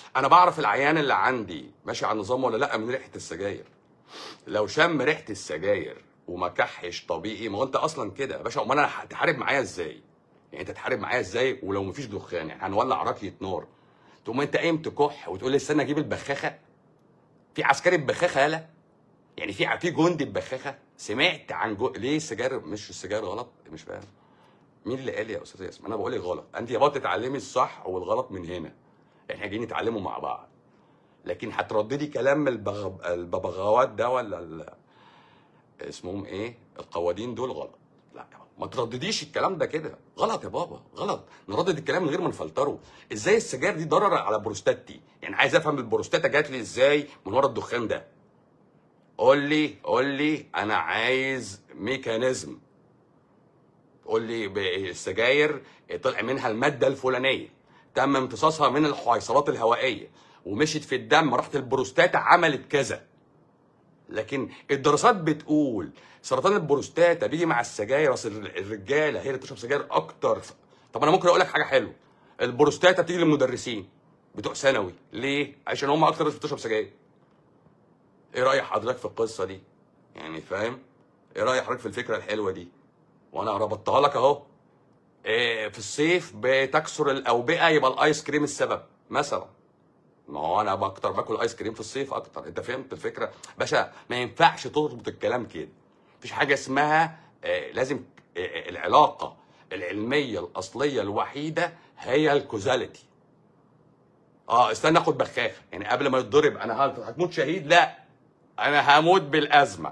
انا بعرف العيان اللي عندي ماشي على النظام ولا لا من ريحه السجاير لو شم ريحه السجاير وما كحش طبيعي ما هو انت اصلا كده يا باشا امال انا هتحارب معايا ازاي يعني انت تحارب معايا ازاي ولو مفيش دخان يعني هنولع راكيه نار تقوم انت قايم تكح وتقول لي استنى اجيب البخاخه في عسكري ببخاخه يالا يعني في في جندي ببخاخه سمعت عن جو... ليه السجاير مش السجاير غلط مش فاهم مين اللي قال يا استاذ ياسمين انا بقول لك غلط انت يا بابا تتعلمي الصح والغلط من هنا احنا جايين نتعلموا مع بعض لكن هترددي كلام البغ... الببغاوات ده ولا ال... اسمهم ايه القوادين دول غلط لا يا بابا ما تردديش الكلام ده كده غلط يا بابا غلط نردد الكلام من غير ما نفلتره ازاي السجاير دي ضرر على بروستاتي يعني عايز افهم البروستاتا جات لي ازاي من ورا الدخان ده قول لي قول لي انا عايز ميكانيزم قول لي ب- السجاير طلع منها الماده الفلانيه تم امتصاصها من الحويصلات الهوائيه ومشت في الدم راحت البروستاتا عملت كذا لكن الدراسات بتقول سرطان البروستاتا بيجي مع السجاير اصل الرجاله هي اللي بتشرب سجاير اكتر طب انا ممكن اقول لك حاجه حلوه البروستاتا بتيجي للمدرسين بتوع ثانوي ليه عشان هم اكتر ناس بتشرب سجاير ايه راي حضرتك في القصه دي يعني فاهم ايه راي حضرتك في الفكره الحلوه دي وانا ربطتها لك اهو إيه في الصيف بتكسر الاوبئه يبقى الايس كريم السبب مثلا ما هو انا اكتر باكل ايس كريم في الصيف اكتر انت فهمت الفكره باشا ما ينفعش تربط الكلام كده مفيش حاجه اسمها آه لازم آه العلاقه العلميه الاصليه الوحيده هي الكوزاليتي اه استنى اخد بخاخه يعني قبل ما يتضرب انا هت- هتموت شهيد لا انا هموت بالازمه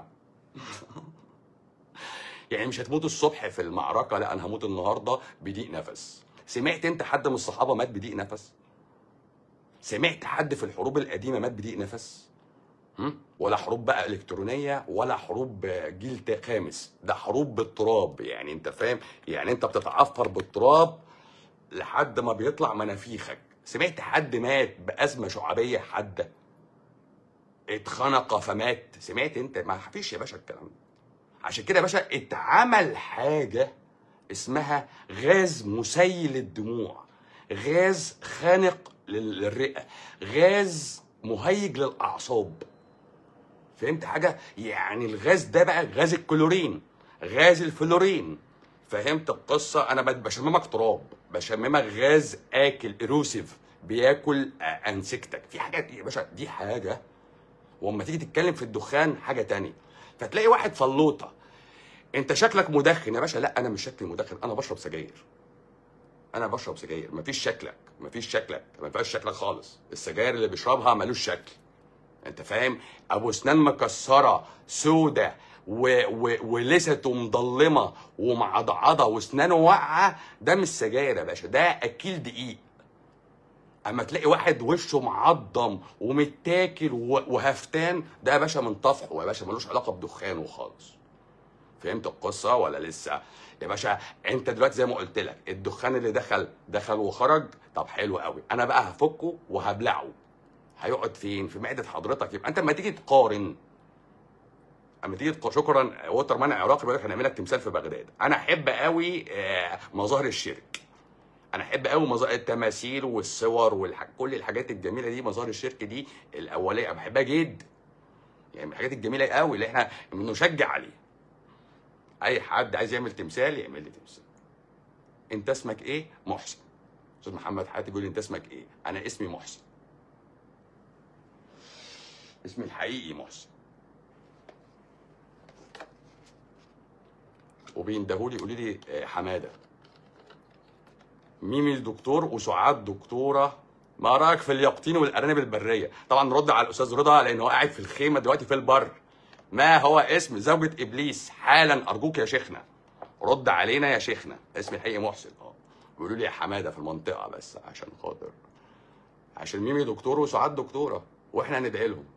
يعني مش هتموت الصبح في المعركه لا انا هموت النهارده بضيق نفس سمعت انت حد من الصحابه مات بضيق نفس سمعت حد في الحروب القديمه مات بضيق نفس هم؟ ولا حروب بقى الكترونيه ولا حروب جيل تا- خامس ده حروب بالتراب يعني انت فاهم يعني انت بتتعفر بالتراب لحد ما بيطلع منافيخك سمعت حد مات بازمه شعبيه حاده اتخنق فمات سمعت انت ما فيش يا باشا الكلام ده عشان كده يا باشا اتعمل حاجه اسمها غاز مسيل الدموع غاز خانق لل- للرئه غاز مهيج للاعصاب فهمت حاجه يعني الغاز ده بقى غاز الكلورين غاز الفلورين فهمت القصه انا بت- بشممك تراب بشممك غاز اكل ايروسيف بياكل آه، انسجتك في حاجات يا باشا دي حاجه واما تيجي تتكلم في الدخان حاجه تانية فتلاقي واحد فلوطه انت شكلك مدخن يا باشا لا انا مش شكلي مدخن انا بشرب سجاير انا بشرب سجاير مفيش شكلك مفيش شكلك ما ينفعش شكلك خالص السجاير اللي بيشربها ملوش شكل انت فاهم ابو اسنان مكسره سودة و... و... ولسته مضلمه ومعضعضه واسنانه واقعه ده مش سجاير يا باشا ده اكيل دقيق اما تلاقي واحد وشه معضم ومتاكل و- وهفتان ده يا باشا من طفحه يا باشا ملوش علاقه بدخانه خالص فهمت القصه ولا لسه يا باشا انت دلوقتي زي ما قلت لك الدخان اللي دخل دخل وخرج طب حلو قوي انا بقى هفكه وهبلعه هيقعد فين في معده حضرتك يبقى انت لما تيجي تقارن اما تيجي تق... شكرا ووتر مان عراقي بيقول لك هنعمل لك تمثال في بغداد انا احب قوي آه، مظاهر الشرك انا احب قوي مظاهر التماثيل والصور والح... كل الحاجات الجميله دي مظاهر الشرك دي الاوليه بحبها جدا يعني من الحاجات الجميله قوي اللي احنا بنشجع عليها اي حد عايز يعمل تمثال يعمل لي تمثال انت اسمك ايه محسن استاذ محمد حاتم بيقول لي انت اسمك ايه انا اسمي محسن اسمي الحقيقي محسن وبيندهولي يقولوا لي آه، حماده ميمي الدكتور وسعاد دكتوره ما رايك في اليقطين والارانب البريه طبعا نرد على الاستاذ رضا لان هو قاعد في الخيمه دلوقتي في البر ما هو اسم زوجة ابليس حالا ارجوك يا شيخنا رد علينا يا شيخنا اسمي الحقيقي محسن اه بيقولوا لي يا حماده في المنطقه بس عشان خاطر عشان ميمي دكتور وسعاد دكتوره واحنا هندعي لهم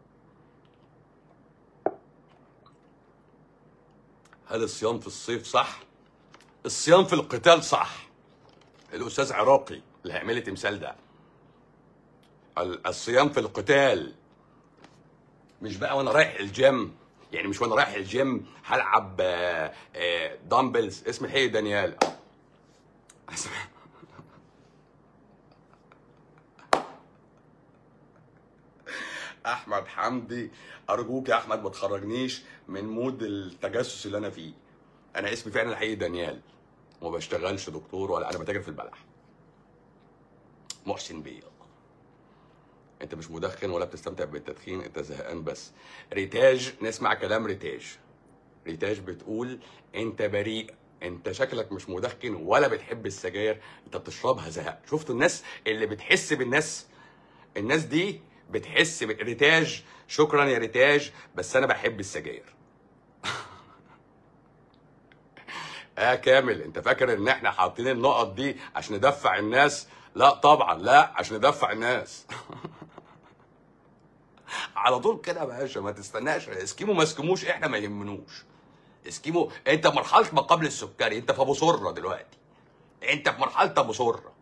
هل الصيام في الصيف صح الصيام في القتال صح الاستاذ عراقي اللي هيعمل لي تمثال ده ال- الصيام في القتال مش بقى وانا رايح الجيم يعني مش وانا رايح الجيم هلعب آه، آه، دامبلز اسم الحقيقي دانيال احمد حمدي ارجوك يا احمد ما تخرجنيش من مود التجسس اللي انا فيه انا اسمي فعلا الحقيقي دانيال وما بشتغلش دكتور ولا انا بتاجر في البلح محسن بيه انت مش مدخن ولا بتستمتع بالتدخين انت زهقان بس ريتاج نسمع كلام ريتاج ريتاج بتقول انت بريء انت شكلك مش مدخن ولا بتحب السجاير انت بتشربها زهق شفتوا الناس اللي بتحس بالناس الناس دي بتحس ب... ريتاج شكرا يا ريتاج بس انا بحب السجاير اه كامل انت فاكر ان احنا حاطين النقط دي عشان ندفع الناس لا طبعا لا عشان ندفع الناس على طول كده يا باشا ما تستناش اسكيمو ما اسكيموش احنا ما يهمنوش اسكيمو انت في مرحله ما قبل السكري انت في ابو سره دلوقتي انت في مرحله ابو سره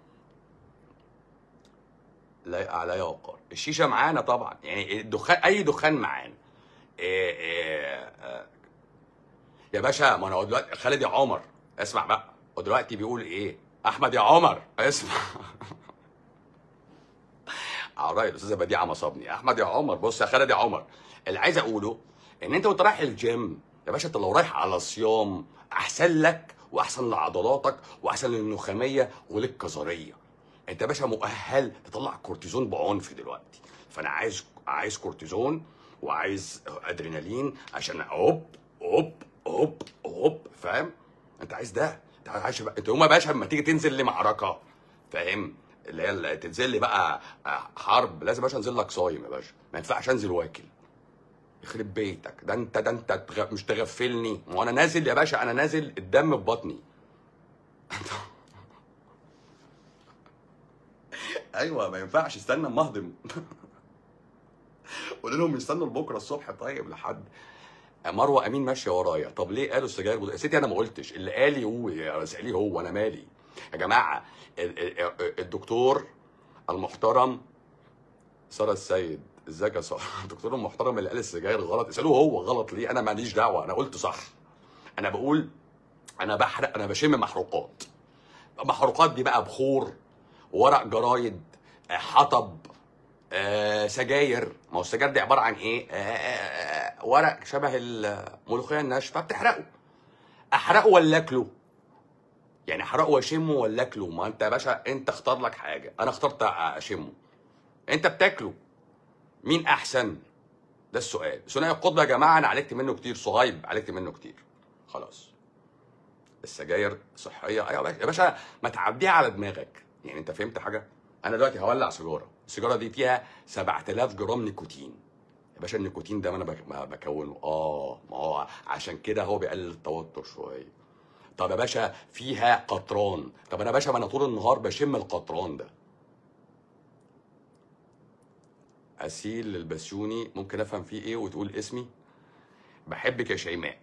لا على يوقر الشيشه معانا طبعا يعني الدخان اي دخان معانا إيه إيه آه. يا باشا ما انا هو دلوقتي خالد يا عمر اسمع بقى هو دلوقتي بيقول ايه احمد يا عمر اسمع على راي الاستاذه بديعه مصابني احمد يا عمر بص يا خالد يا عمر اللي عايز اقوله ان انت وانت رايح الجيم يا باشا انت لو رايح على صيام احسن لك واحسن لعضلاتك واحسن للنخاميه وللكظريه انت يا باشا مؤهل تطلع كورتيزون بعنف دلوقتي فانا عايز عايز كورتيزون وعايز ادرينالين عشان هوب هوب هوب هوب فاهم انت عايز ده انت عايز بقى انت يوم يا باشا لما تيجي تنزل لمعركه فاهم اللي هي اللي تنزل لي بقى حرب لازم يا باشا انزل لك صايم يا باشا ما ينفعش انزل واكل يخرب بيتك ده انت ده انت تغ... مش تغفلني ما انا نازل يا باشا انا نازل الدم في بطني ايوه ما ينفعش استنى اما اهضم قول لهم يستنوا لبكره الصبح طيب لحد مروه امين ماشيه ورايا طب ليه قالوا السجاير بض... يا ستي انا ما قلتش اللي قالي هو اساليه هو انا مالي يا جماعه ال- ال- الدكتور المحترم ساره السيد ازيك يا ساره الدكتور المحترم اللي قال السجاير غلط اسالوه هو غلط ليه انا ماليش دعوه انا قلت صح انا بقول انا بحرق انا بشم محروقات محروقات دي بقى بخور ورق جرايد آه، حطب آه، سجاير ما هو السجاير دي عباره عن ايه آه، آه، آه، ورق شبه الملوخيه الناشفه بتحرقه احرقه ولا اكله يعني احرقه واشمه ولا اكله ما انت يا باشا انت اختار لك حاجه انا اخترت اشمه انت بتاكله مين احسن ده السؤال ثنائي القطب يا جماعه انا عالجت منه كتير صهيب عالجت منه كتير خلاص السجاير صحيه ايوه يا باشا- يا باشا ما تعديها على دماغك يعني انت فهمت حاجه انا دلوقتي هولع سيجاره السيجاره دي فيها 7000 جرام نيكوتين يا باشا النيكوتين ده ما انا بك- ما بكونه اه ما هو عشان كده هو بيقلل التوتر شويه طب يا باشا فيها قطران طب انا يا باشا ما انا طول النهار بشم القطران ده اسيل البسيوني ممكن افهم فيه ايه وتقول اسمي بحبك يا شيماء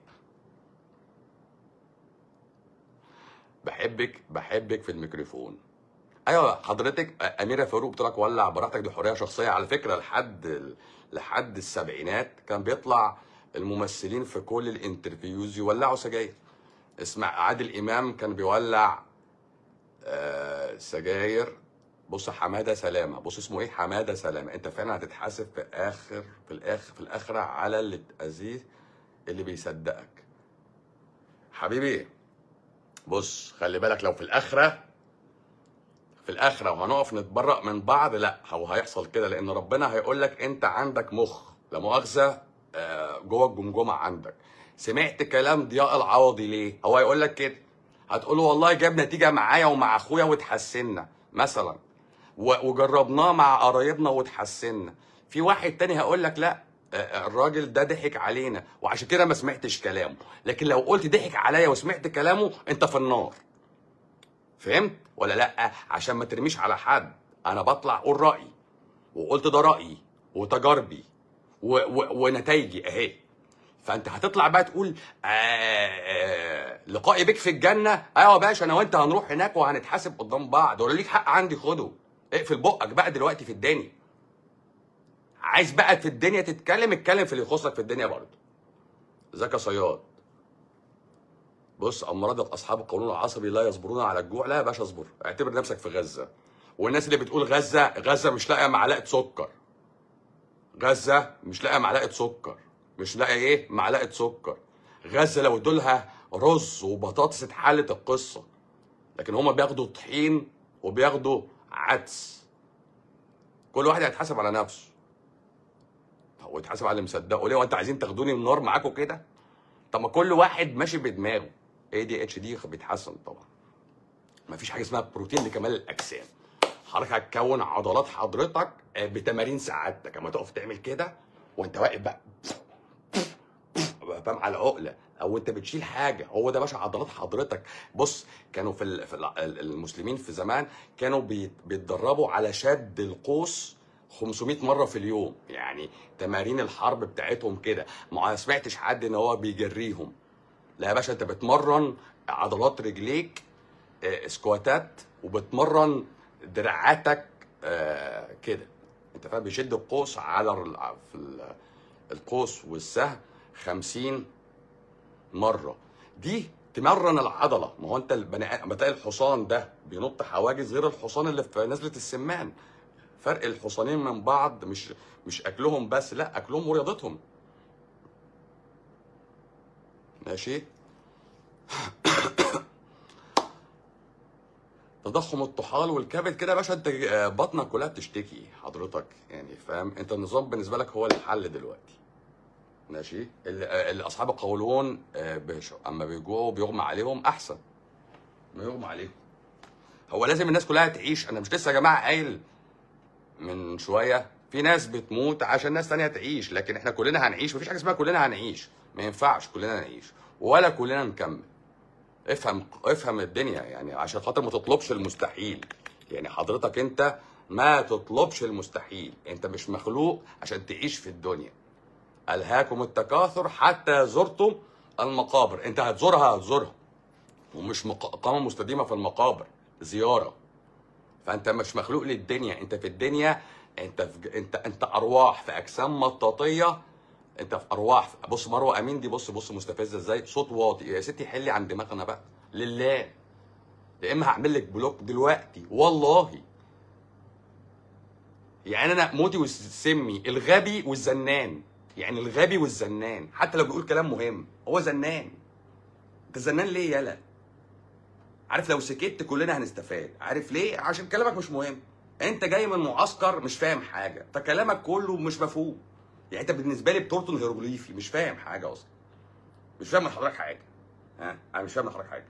بحبك بحبك في الميكروفون ايوه حضرتك اميره فاروق بتقول لك ولع براحتك دي حريه شخصيه على فكره لحد لحد السبعينات كان بيطلع الممثلين في كل الانترفيوز يولعوا سجاير اسمع عادل امام كان بيولع آه، سجاير بص حماده سلامه بص اسمه ايه حماده سلامه انت فعلا هتتحاسب في اخر في الاخر في الاخره على اللي تاذيه اللي بيصدقك حبيبي بص خلي بالك لو في الاخره في الاخره وهنقف نتبرأ من بعض لا هو هيحصل كده لان ربنا هيقول لك انت عندك مخ لا مؤاخذه آه، جوه الجمجمه عندك سمعت كلام ضياء العوضي ليه هو هيقول لك كده هتقول له والله جاب نتيجه معايا ومع اخويا وتحسنا مثلا و- وجربناه مع قرايبنا وتحسنا في واحد تاني هيقول لك لا آه، الراجل ده ضحك علينا وعشان كده ما سمعتش كلامه لكن لو قلت ضحك عليا وسمعت كلامه انت في النار فهمت ولا لا عشان ما ترميش على حد انا بطلع اقول رايي وقلت ده رايي وتجاربي و- و- ونتائجي اهي فانت هتطلع بقى تقول آه آه لقائي بك في الجنه ايوه يا باشا انا وانت هنروح هناك وهنتحاسب قدام بعض ولا ليك حق عندي خده اقفل بقك بقى دلوقتي في الدنيا عايز بقى في الدنيا تتكلم اتكلم في اللي يخصك في الدنيا برضه ازيك يا صياد بص امراض اصحاب القولون العصبي لا يصبرون على الجوع لا يا باشا اصبر اعتبر نفسك في غزه والناس اللي بتقول غزه غزه مش لاقيه معلقه سكر غزه مش لاقي معلقه سكر مش لاقي ايه معلقه سكر غزه لو ادولها رز وبطاطس اتحلت القصه لكن هما بياخدوا طحين وبياخدوا عدس كل واحد هيتحاسب على نفسه هو يتحاسب على اللي مصدقه ليه وانت عايزين تاخدوني النار معاكم كده طب ما كل واحد ماشي بدماغه اي دي اتش دي بيتحسن طبعا مفيش حاجه اسمها بروتين لكمال الاجسام حضرتك هتكون عضلات حضرتك آه، بتمارين سعادتك اما تقف تعمل كده وانت واقف بقى فاهم على عقله او انت بتشيل حاجه هو ده باشا عضلات حضرتك بص كانوا في ال- في ال- المسلمين في زمان كانوا بيت- بيتدربوا على شد القوس 500 مره في اليوم يعني تمارين الحرب بتاعتهم كده ما سمعتش حد ان هو بيجريهم لا يا باشا انت بتمرن عضلات رجليك آه، سكواتات وبتمرن دراعاتك آه، كده انت فاهم بيشد القوس على ال- في ال- القوس والسهم 50 مره دي تمرن العضله ما هو انت البني ادم بتلاقي الحصان ده بينط حواجز غير الحصان اللي في نزله السمان فرق الحصانين من بعض مش مش اكلهم بس لا اكلهم ورياضتهم ماشي تضخم الطحال والكبد كده يا باشا انت آه، بطنك كلها بتشتكي حضرتك يعني فاهم انت النظام بالنسبه لك هو الحل دلوقتي ماشي اللي, آه، اللي اصحاب القولون آه، بيش- اما بيجوعوا بيغمى عليهم احسن ما يغمى عليهم هو لازم الناس كلها تعيش انا مش لسه يا جماعه قايل من شويه في ناس بتموت عشان ناس تانية تعيش لكن احنا كلنا هنعيش مفيش حاجه اسمها كلنا هنعيش ما ينفعش كلنا نعيش ولا كلنا نكمل افهم افهم الدنيا يعني عشان خاطر ما تطلبش المستحيل يعني حضرتك انت ما تطلبش المستحيل انت مش مخلوق عشان تعيش في الدنيا الهاكم التكاثر حتى زرتم المقابر انت هتزورها هتزورها ومش مق- اقامه مستديمه في المقابر زياره فانت مش مخلوق للدنيا انت في الدنيا انت في انت انت ارواح في اجسام مطاطيه انت في ارواح بص مروه امين دي بص بص مستفزه ازاي صوت واطي يا ستي حلي عن دماغنا بقى لله يا اما هعمل لك بلوك دلوقتي والله يعني انا موتي وسمي الغبي والزنان يعني الغبي والزنان حتى لو بيقول كلام مهم هو زنان انت زنان ليه يالا عارف لو سكت كلنا هنستفاد عارف ليه عشان كلامك مش مهم انت جاي من معسكر مش فاهم حاجه فكلامك كله مش مفهوم يعني انت بالنسبه لي بترطن هيروغليفي مش فاهم حاجه اصلا مش فاهم من حضرتك حاجه ها انا مش فاهم من حضرتك حاجه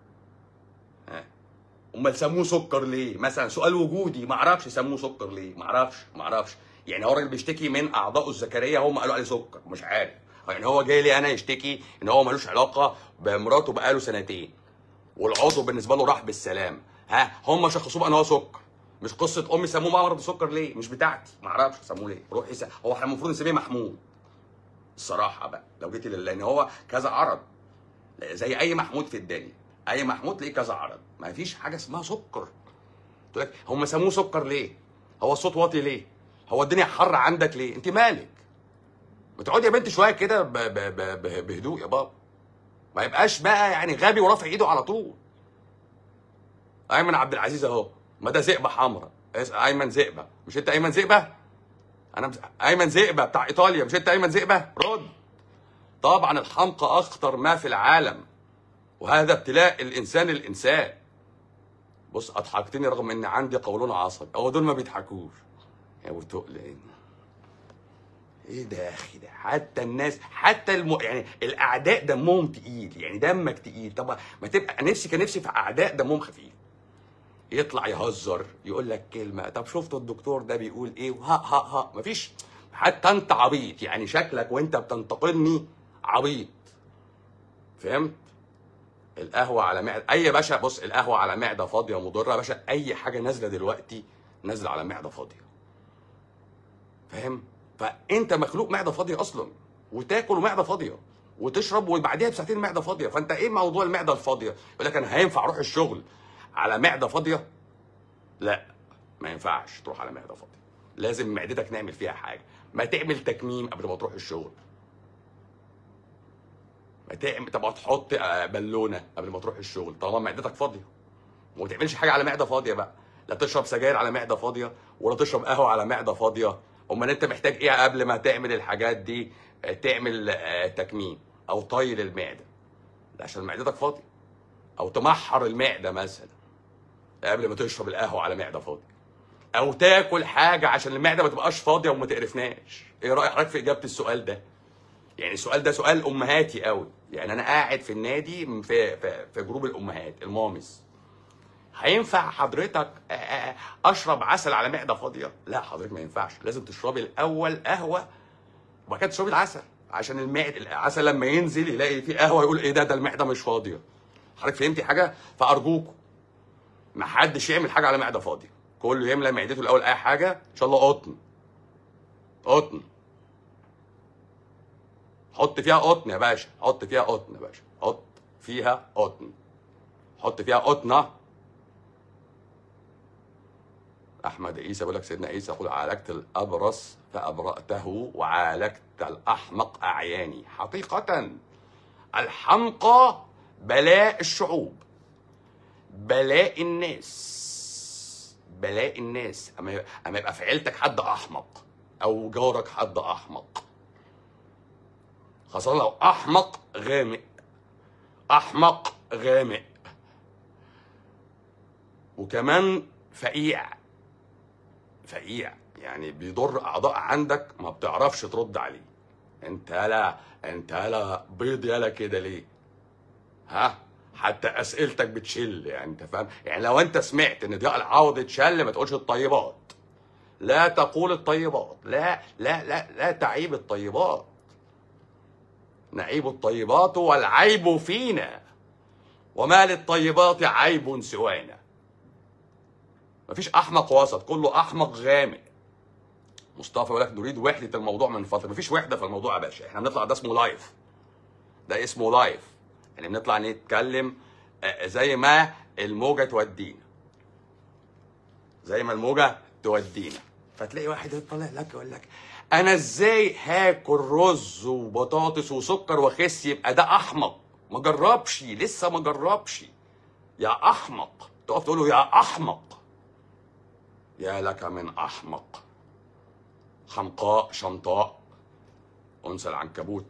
ها امال سموه سكر ليه مثلا سؤال وجودي ما اعرفش سموه سكر ليه ما اعرفش ما اعرفش يعني هو راجل بيشتكي من اعضائه الذكريه هم قالوا عليه سكر مش عارف يعني هو جاي لي انا يشتكي ان هو ملوش علاقه بمراته بقاله سنتين والعضو بالنسبه له راح بالسلام ها هم شخصوه بقى ان هو سكر مش قصه امي سموه مرض سكر ليه مش بتاعتي ما اعرفش سموه ليه روح يسأل هو احنا المفروض نسميه محمود الصراحه بقى لو جيت لله لان هو كذا عرض زي اي محمود في الدنيا اي محمود ليه كذا عرض ما فيش حاجه اسمها سكر تقول لك هم سموه سكر ليه هو الصوت واطي ليه هو الدنيا حر عندك ليه انت مالك ما تقعدي يا بنت شويه كده ب- ب- ب- ب- بهدوء يا بابا ما يبقاش بقى يعني غبي ورافع ايده على طول ايمن عبد العزيز اهو ما ده زئبه حمراء اس- ايمن زئبه مش انت ايمن زئبه انا مس... ايمن زئبه بتاع ايطاليا مش انت ايمن زئبه رد طبعا الحمقى اخطر ما في العالم وهذا ابتلاء الانسان الانسان بص اضحكتني رغم ان عندي قولون عصبي هو دول ما بيضحكوش يا ابو تقل ايه ده يا اخي ده حتى الناس حتى الم... يعني الاعداء دمهم تقيل يعني دمك تقيل طب ما تبقى نفسي كان نفسي في اعداء دمهم خفيف يطلع يهزر يقول لك كلمه طب شفتوا الدكتور ده بيقول ايه ها ها ها مفيش حتى انت عبيط يعني شكلك وانت بتنتقدني عبيط فهمت القهوه على معده اي يا باشا بص القهوه على معده فاضيه مضره يا باشا اي حاجه نازله دلوقتي نازله على معده فاضيه فاهم فانت مخلوق معده فاضيه اصلا وتاكل ومعده فاضيه وتشرب وبعديها بساعتين معده فاضيه فانت ايه موضوع المعده الفاضيه يقول لك انا هينفع اروح الشغل على معده فاضيه لا ما ينفعش تروح على معده فاضيه لازم معدتك نعمل فيها حاجه ما تعمل تكميم قبل ما تروح الشغل ما تعمل طب تحط آه، بالونه قبل ما تروح الشغل طالما معدتك فاضيه وما تعملش حاجه على معده فاضيه بقى لا تشرب سجاير على معده فاضيه ولا تشرب قهوه على معده فاضيه امال انت محتاج ايه قبل ما تعمل الحاجات دي آه، تعمل آه، تكميم او طي للمعده عشان معدتك فاضيه او تمحر المعده مثلا قبل ما تشرب القهوه على معده فاضيه او تاكل حاجه عشان المعده ما تبقاش فاضيه وما تقرفناش ايه رايك حضرتك في اجابه السؤال ده يعني السؤال ده سؤال امهاتي قوي يعني انا قاعد في النادي في في, في جروب الامهات المامس هينفع حضرتك آه، آه، اشرب عسل على معده فاضيه لا حضرتك ما ينفعش لازم تشربي الاول قهوه وبعد كده تشربي العسل عشان المعده العسل لما ينزل يلاقي فيه قهوه يقول ايه ده ده المعده مش فاضيه حضرتك فهمتي حاجه فارجوكم ما حدش يعمل حاجه على معده فاضيه كله يملى معدته الاول اي حاجه ان شاء الله قطن قطن حط فيها قطن يا باشا حط فيها قطن يا باشا حط فيها قطن حط فيها قطنه احمد عيسى بيقول لك سيدنا عيسى يقول عالجت الابرص فابراته وعالجت الاحمق اعياني حقيقه الحمقى بلاء الشعوب بلاء الناس بلاء الناس اما اما يبقى في عيلتك حد احمق او جارك حد احمق خاصة لو احمق غامق احمق غامق وكمان فقيع فقيع يعني بيضر اعضاء عندك ما بتعرفش ترد عليه انت لا انت لا بيض يالا كده ليه ها حتى اسئلتك بتشل يعني انت فاهم يعني لو انت سمعت ان ضياء العوض اتشل ما تقولش الطيبات لا تقول الطيبات لا لا لا لا تعيب الطيبات نعيب الطيبات والعيب فينا وما للطيبات عيب سوانا مفيش احمق وسط كله احمق غامق مصطفى يقول لك نريد وحده الموضوع من فتره مفيش وحده في الموضوع يا باشا احنا بنطلع ده اسمه لايف ده اسمه لايف يعني بنطلع نتكلم آه، زي ما الموجه تودينا زي ما الموجه تودينا فتلاقي واحد يطلع لك يقول لك انا ازاي هاكل رز وبطاطس وسكر واخس يبقى ده احمق ما جربش لسه ما جربش يا احمق تقف تقول له يا احمق يا لك من احمق حمقاء شمطاء انثى العنكبوت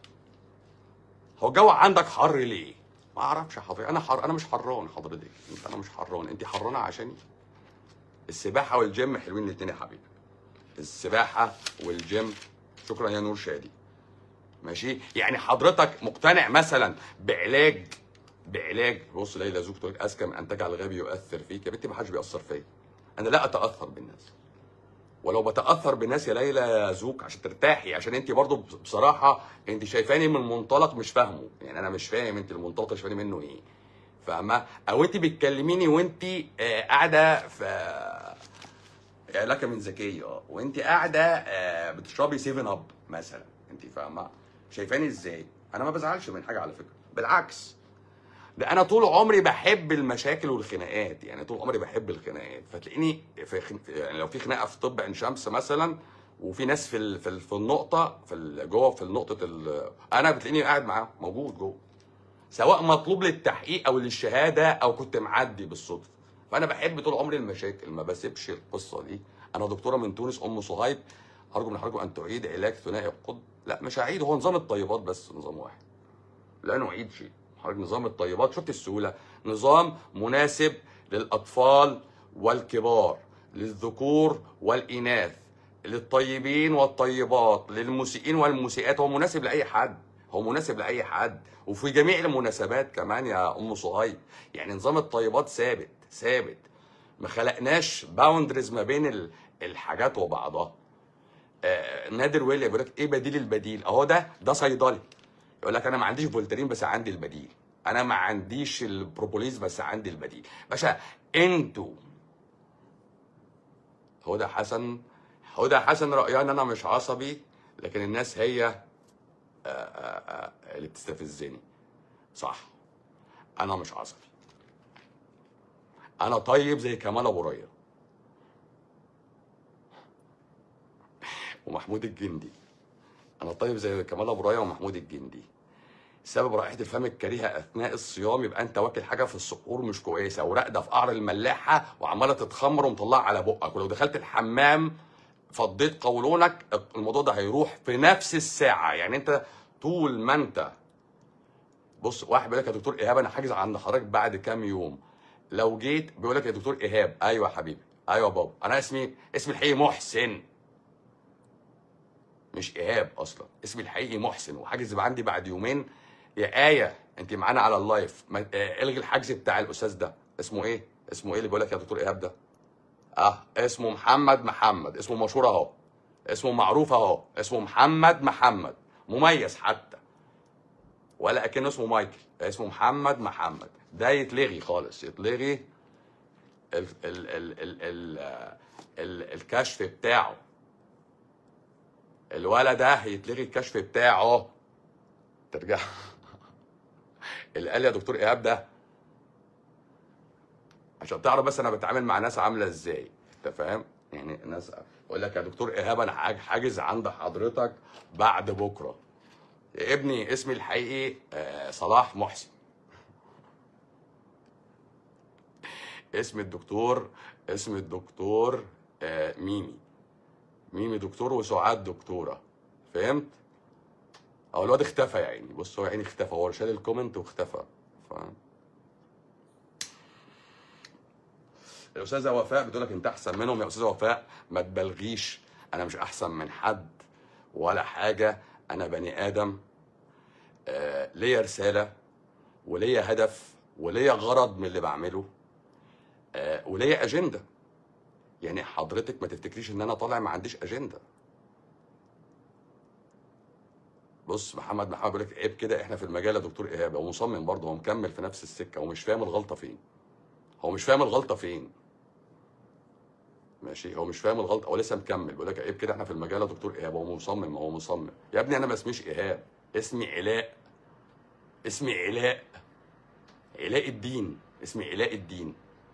هو الجو عندك حر ليه؟ ما اعرفش يا حضرتك انا حر انا مش حران حضرتك انت انا مش حران انت حرانه عشاني السباحه والجيم حلوين الاثنين يا حبيبي السباحه والجيم شكرا يا نور شادي ماشي يعني حضرتك مقتنع مثلا بعلاج بعلاج بص ليلى زوج تقول لك اذكى من ان تجعل الغبي يؤثر فيك يا بنتي ما حدش بيأثر فيا انا لا اتاثر بالناس ولو بتاثر بالناس يا ليلى يا زوك عشان ترتاحي عشان انت برضو بصراحه انت شايفاني من منطلق مش فاهمه يعني انا مش فاهم انت المنطلق اللي شايفاني منه ايه فاهمه او انت بتكلميني وانت آه، قاعده في يعني لك من ذكيه اه وانت قاعده آه، بتشربي 7 اب مثلا انت فاهمه شايفاني ازاي انا ما بزعلش من حاجه على فكره بالعكس ده انا طول عمري بحب المشاكل والخناقات يعني طول عمري بحب الخناقات فتلاقيني في خن... يعني لو في خناقه في طب عين شمس مثلا وفي ناس في ال... في, ال... في النقطه في ال... جوه في النقطه ال... انا بتلاقيني قاعد معاهم موجود جوه سواء مطلوب للتحقيق او للشهاده او كنت معدي بالصدفه فانا بحب طول عمري المشاكل ما بسيبش القصه دي انا دكتوره من تونس ام صهيب ارجو من حضراتكم ان تعيد علاج ثنائي القطب لا مش هعيد هو نظام الطيبات بس نظام واحد لا نعيد شيء حضرتك نظام الطيبات شفت السهوله نظام مناسب للاطفال والكبار للذكور والاناث للطيبين والطيبات للمسيئين والمسيئات هو مناسب لاي حد هو مناسب لاي حد وفي جميع المناسبات كمان يا ام صهيب يعني نظام الطيبات ثابت ثابت ما خلقناش باوندرز ما بين ال- الحاجات وبعضها آه نادر ويليام بيقول لك ايه بديل البديل اهو ده ده صيدلي يقول لك انا ما عنديش فولترين بس عندي البديل انا ما عنديش البروبوليز بس عندي البديل باشا انتوا هدى حسن هدى حسن رايها ان انا مش عصبي لكن الناس هي آه، آه، آه، اللي بتستفزني صح انا مش عصبي انا طيب زي كمال ابو ريا ومحمود الجندي انا طيب زي كمال ابو ريا ومحمود الجندي سبب رائحه الفم الكريهه اثناء الصيام يبقى انت واكل حاجه في السحور مش كويسه وراقده في قعر الملاحه وعماله تتخمر ومطلعه على بقك ولو دخلت الحمام فضيت قولونك الموضوع ده هيروح في نفس الساعه يعني انت طول ما انت بص واحد بيقول لك يا دكتور ايهاب انا حاجز عند حضرتك بعد كام يوم لو جيت بيقول لك يا دكتور ايهاب ايوه يا حبيبي ايوه يا بابا انا اسمي اسمي الحقيقي محسن مش ايهاب اصلا اسمي الحقيقي محسن وحاجز عندي بعد يومين يا ايه انت معانا على اللايف ما... آه، الغي الحجز بتاع الاستاذ ده اسمه ايه اسمه ايه اللي بيقول لك يا دكتور ايهاب ده اه اسمه محمد محمد اسمه مشهور اهو اسمه معروف اهو اسمه محمد محمد مميز حتى ولا اكنه اسمه مايكل اسمه محمد محمد ده يتلغي خالص يتلغي ال ال ال ال ال ال الكشف بتاعه الولد ده يتلغي الكشف بتاعه ترجع اللي قال لي يا دكتور ايهاب ده عشان تعرف بس انا بتعامل مع ناس عامله ازاي انت فاهم يعني ناس يقول لك يا دكتور ايهاب انا حاج- حاجز عند حضرتك بعد بكره يا ابني اسمي الحقيقي آه، صلاح محسن اسم الدكتور اسم الدكتور آه، ميمي ميمي دكتور وسعاد دكتوره فهمت هو الواد اختفى يا عيني بص هو يا عيني اختفى هو شال الكومنت واختفى فاهم الاستاذه وفاء بتقول لك انت احسن منهم يا استاذه وفاء ما تبالغيش انا مش احسن من حد ولا حاجه انا بني ادم آه ليا رساله وليا هدف وليا غرض من اللي بعمله آه وليا اجنده يعني حضرتك ما تفتكريش ان انا طالع ما عنديش اجنده بص محمد محمد بيقول لك عيب كده احنا في المجال يا دكتور ايهاب هو مصمم برضه هو مكمل في نفس السكه هو مش فاهم الغلطه فين هو مش فاهم الغلطه فين ماشي هو مش فاهم الغلطه هو لسه مكمل بيقول لك عيب كده احنا في المجال يا دكتور ايهاب هو مصمم هو مصمم يا ابني انا ما اسميش ايهاب اسمي علاء اسمي علاء علاء الدين اسمي علاء الدين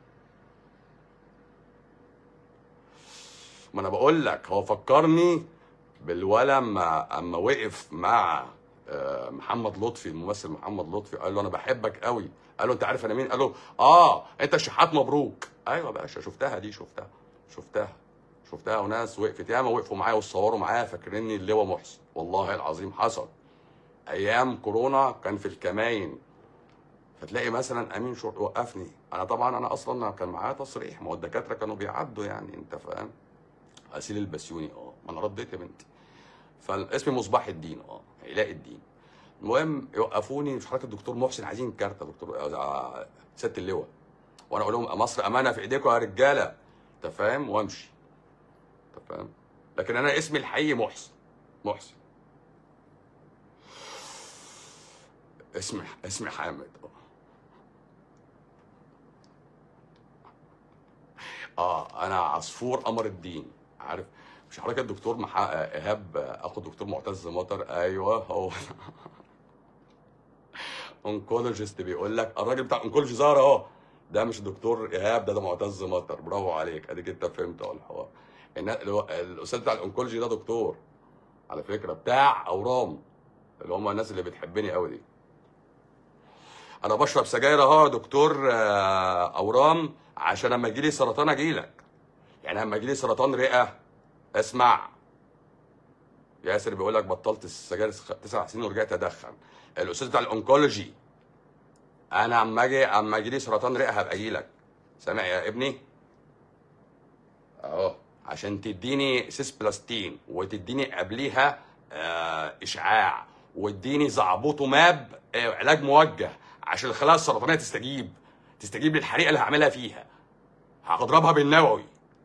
ما انا بقول لك هو فكرني بالولا اما اما وقف مع آه، محمد لطفي الممثل محمد لطفي قال له انا بحبك قوي قال له انت عارف انا مين قال له اه انت الشحات مبروك ايوه يا باشا شفتها دي شفتها شفتها شفتها وناس وقفت ياما وقفوا معايا وصوروا معايا فاكريني اللواء محسن والله العظيم حصل ايام كورونا كان في الكماين فتلاقي مثلا امين شرطه وقفني انا طبعا انا اصلا كان معايا تصريح ما هو الدكاتره كانوا بيعدوا يعني انت فاهم اسيل البسيوني اه ما انا رديت يا بنتي فاسمي مصباح الدين اه علاء الدين المهم يوقفوني مش حضرتك الدكتور محسن عايزين كارت يا دكتور آه، سياده اللواء وانا اقول لهم مصر امانه في ايديكم يا رجاله انت فاهم وامشي انت فاهم لكن انا اسمي الحقيقي محسن محسن اسمي اسمي حامد اه اه انا عصفور قمر الدين عارف مش حضرتك الدكتور مح... ايهاب اخو الدكتور معتز مطر ايوه هو اونكولوجيست بيقول لك الراجل بتاع اونكولوجي ظهر اهو ده مش دكتور ايهاب ده ده معتز مطر برافو عليك اديك انت فهمت اهو الحوار النا- الو- الاستاذ بتاع الاونكولوجي ده دكتور على فكره بتاع اورام اللي هم الناس اللي بتحبني قوي دي انا بشرب سجاير اهو يا دكتور آه، اورام عشان لما يجي لي سرطان اجي لك يعني لما يجي لي سرطان رئه اسمع ياسر بيقول لك بطلت السجاير خ- تسع سنين ورجعت ادخن الاستاذ بتاع الاونكولوجي انا اما اجي اما يجي لي سرطان رئه هبقى اجي لك سامع يا ابني اهو عشان تديني سيسبلاستين وتديني قبليها آه اشعاع وتديني زعبوطوماب آه علاج موجه عشان الخلايا السرطانيه تستجيب تستجيب للحريقه اللي هعملها فيها هضربها بالنووي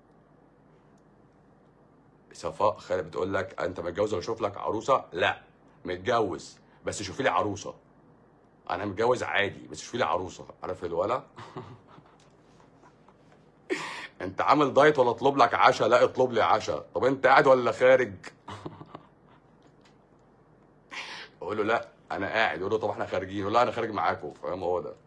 صفاء خالد بتقول لك انت متجوز ولا اشوف لك عروسه لا متجوز بس شوفي لي عروسه انا متجوز عادي بس شوفي لي عروسه عارف الولا انت عامل دايت ولا اطلب لك عشاء لا اطلب لي عشاء طب انت قاعد ولا خارج اقول له لا انا قاعد يقول له طب احنا خارجين يقول له لا انا خارج معاكم فاهم هو ده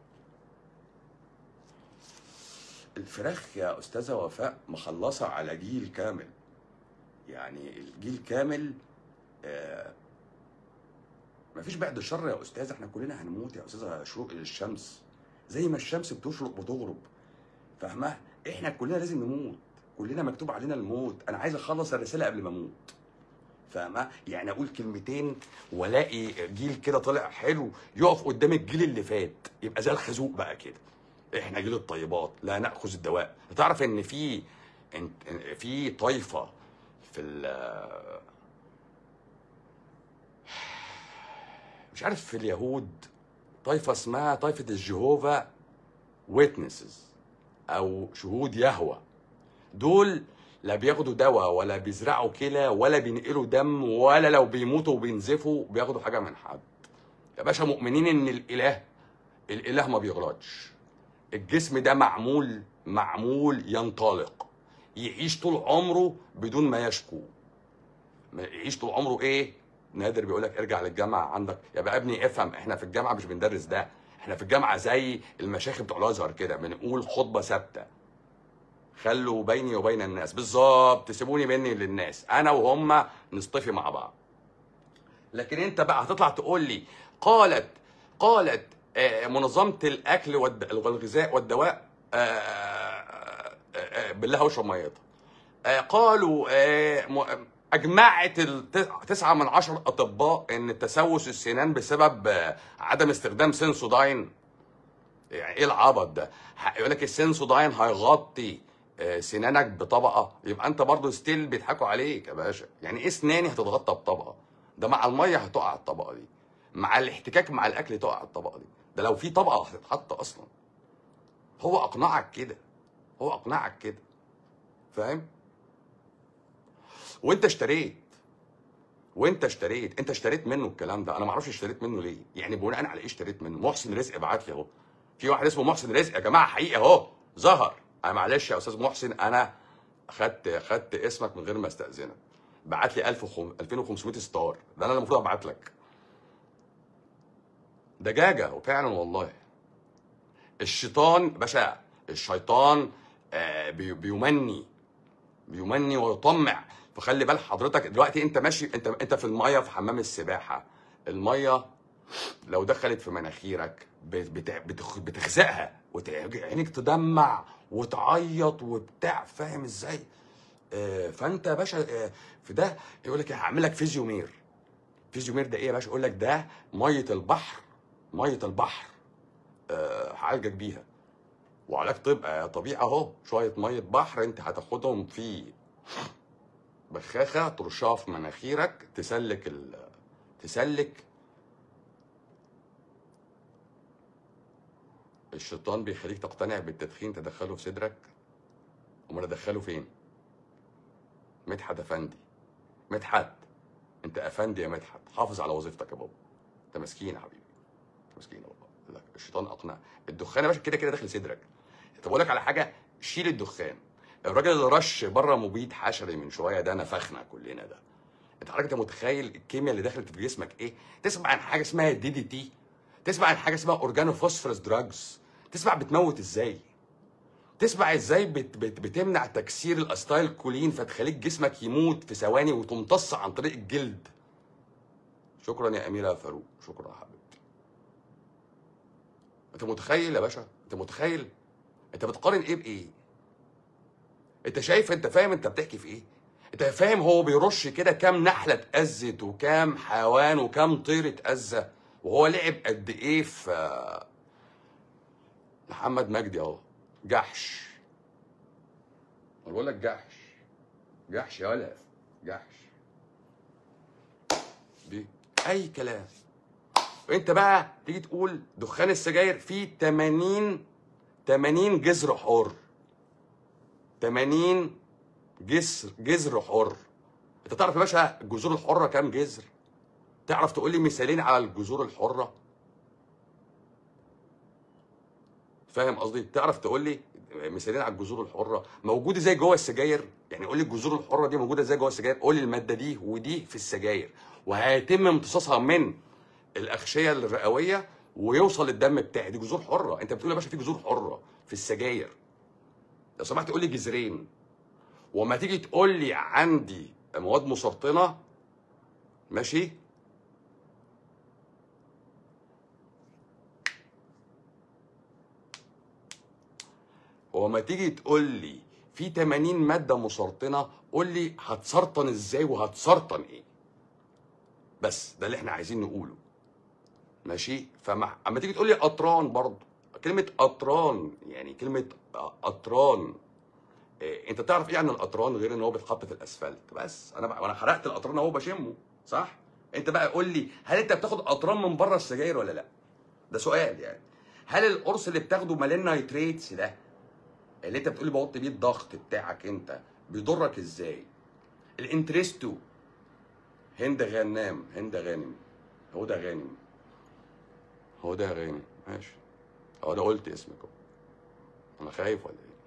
الفراخ يا استاذه وفاء مخلصه على جيل كامل يعني الجيل كامل آه مفيش بعد الشر يا استاذ احنا كلنا هنموت يا استاذه شروق الشمس زي ما الشمس بتشرق بتغرب فاهمه احنا كلنا لازم نموت كلنا مكتوب علينا الموت انا عايز اخلص الرساله قبل ما اموت فاهمة؟ يعني اقول كلمتين والاقي جيل كده طلع حلو يقف قدام الجيل اللي فات يبقى زي الخازوق بقى كده احنا جيل الطيبات لا ناخذ الدواء تعرف ان في إن- في طائفه في ال- مش عارف في اليهود طائفه اسمها طائفه الجهوفا ويتنسز او شهود يهوه دول لا بياخدوا دواء ولا بيزرعوا كلى ولا بينقلوا دم ولا لو بيموتوا وبينزفوا بياخدوا حاجه من حد يا باشا مؤمنين ان الاله الاله ما بيغلطش الجسم ده معمول معمول ينطلق يعيش طول عمره بدون ما يشكو ما يعيش طول عمره ايه نادر بيقول لك ارجع للجامعه عندك يا بقى ابني افهم احنا في الجامعه مش بندرس ده احنا في الجامعه زي المشايخ بتوع الازهر كده بنقول خطبه ثابته خلوا بيني وبين الناس بالظبط سيبوني مني للناس انا وهم نصطفي مع بعض لكن انت بقى هتطلع تقول لي قالت قالت آه، منظمه الاكل والد- والغذاء والدواء آه، آه، آه، بالله واشرب ميتها آه، قالوا آه، م- اجمعت الت- تسعة من عشر اطباء ان تسوس السنان بسبب آه، عدم استخدام سنسوداين يعني ايه العبط ده ه- يقول لك السنسوداين هيغطي آه، سنانك بطبقه يبقى انت برضو ستيل بيضحكوا عليك يا باشا يعني ايه سناني هتتغطى بطبقه ده مع الميه هتقع الطبقه دي مع الاحتكاك مع الاكل تقع الطبقه دي ده لو في طبقه هتتحط اصلا هو اقنعك كده هو اقنعك كده فاهم وانت اشتريت وانت اشتريت انت اشتريت منه الكلام ده انا ما اعرفش اشتريت منه ليه يعني بناء على ايه اشتريت منه محسن رزق بعت لي اهو في واحد اسمه محسن رزق يا جماعه حقيقي اهو ظهر انا معلش يا استاذ محسن انا خدت خدت اسمك من غير ما استاذنك بعت لي 1000 وخم- 2500 ستار ده انا اللي المفروض ابعت لك دجاجه وفعلا والله الشيطان باشا الشيطان آه بي- بيمني بيمني ويطمع فخلي بال حضرتك دلوقتي انت ماشي انت انت في الميه في حمام السباحه الميه لو دخلت في مناخيرك بت- بت- بتخ- بتخزقها وعينك تدمع وتعيط وبتاع فاهم ازاي؟ آه، فانت يا باشا آه، في ده يقول لك هعمل لك فيزيومير فيزيومير ده ايه يا باشا؟ يقول لك ده ميه البحر ميه البحر آه، هعالجك بيها وعلاج طب آه، طبيعي اهو شويه ميه بحر انت هتاخدهم في بخاخه ترشها في مناخيرك تسلك ال... تسلك الشيطان بيخليك تقتنع بالتدخين تدخله في صدرك امال ادخله فين مدحت افندي مدحت انت افندي يا مدحت حافظ على وظيفتك يا بابا انت مسكين يا حبيبي انت مسكين والله لا الشيطان اقنع الدخان يا باشا كده كده داخل صدرك طب اقول لك على حاجه شيل الدخان الراجل اللي رش بره مبيد حشري من شويه ده نفخنا كلنا ده انت حضرتك انت متخيل الكيمياء اللي دخلت في جسمك ايه تسمع عن حاجه اسمها دي دي تي تسمع عن حاجه اسمها اورجانو فوسفورس دراجز تسمع بتموت ازاي تسمع ازاي بت بت بتمنع تكسير الاستايل كولين فتخليك جسمك يموت في ثواني وتمتص عن طريق الجلد شكرا يا اميره فاروق شكرا يا حبيبتي انت متخيل يا باشا انت متخيل انت بتقارن ايه بايه انت شايف انت فاهم انت بتحكي في ايه انت فاهم هو بيرش كده كام نحله اتاذت وكام حيوان وكام طير اتاذى وهو لعب قد ايه في محمد مجدي اهو جحش انا بقول لك جحش جحش يا ولا جحش دي اي كلام انت بقى تيجي تقول دخان السجاير فيه 80 80 جذر حر 80 جسر جذر حر انت تعرف يا باشا الجذور الحره كام جذر تعرف تقول لي مثالين على الجذور الحره فاهم قصدي تعرف تقول لي مثالين على الجذور الحره موجوده زي جوه السجاير يعني قول لي الجذور الحره دي موجوده زي جوه السجاير قول لي الماده دي ودي في السجاير وهيتم امتصاصها من الاغشيه الرئويه ويوصل الدم بتاعي دي جذور حره انت بتقول يا باشا في جذور حره في السجاير لو سمحت قول لي جذرين وما تيجي تقول لي عندي مواد مسرطنه ماشي وما تيجي تقول لي في 80 ماده مسرطنه قول لي هتسرطن ازاي وهتسرطن ايه بس ده اللي احنا عايزين نقوله ماشي فمع اما تيجي تقول لي قطران برضه كلمه قطران يعني كلمه قطران إيه انت تعرف ايه عن القطران غير ان هو بيتحط في الاسفلت بس انا بقى وانا حرقت القطران اهو بشمه صح انت بقى قول لي هل انت بتاخد قطران من بره السجاير ولا لا ده سؤال يعني هل القرص اللي بتاخده مليان نايتريتس ده اللي انت بتقولي بوطي بيه الضغط بتاعك انت بيضرك ازاي الانترستو هند غنام هند غانم هو ده غانم هو ده غانم ماشي هو ده قلت اسمك اهو انا خايف ولا ايه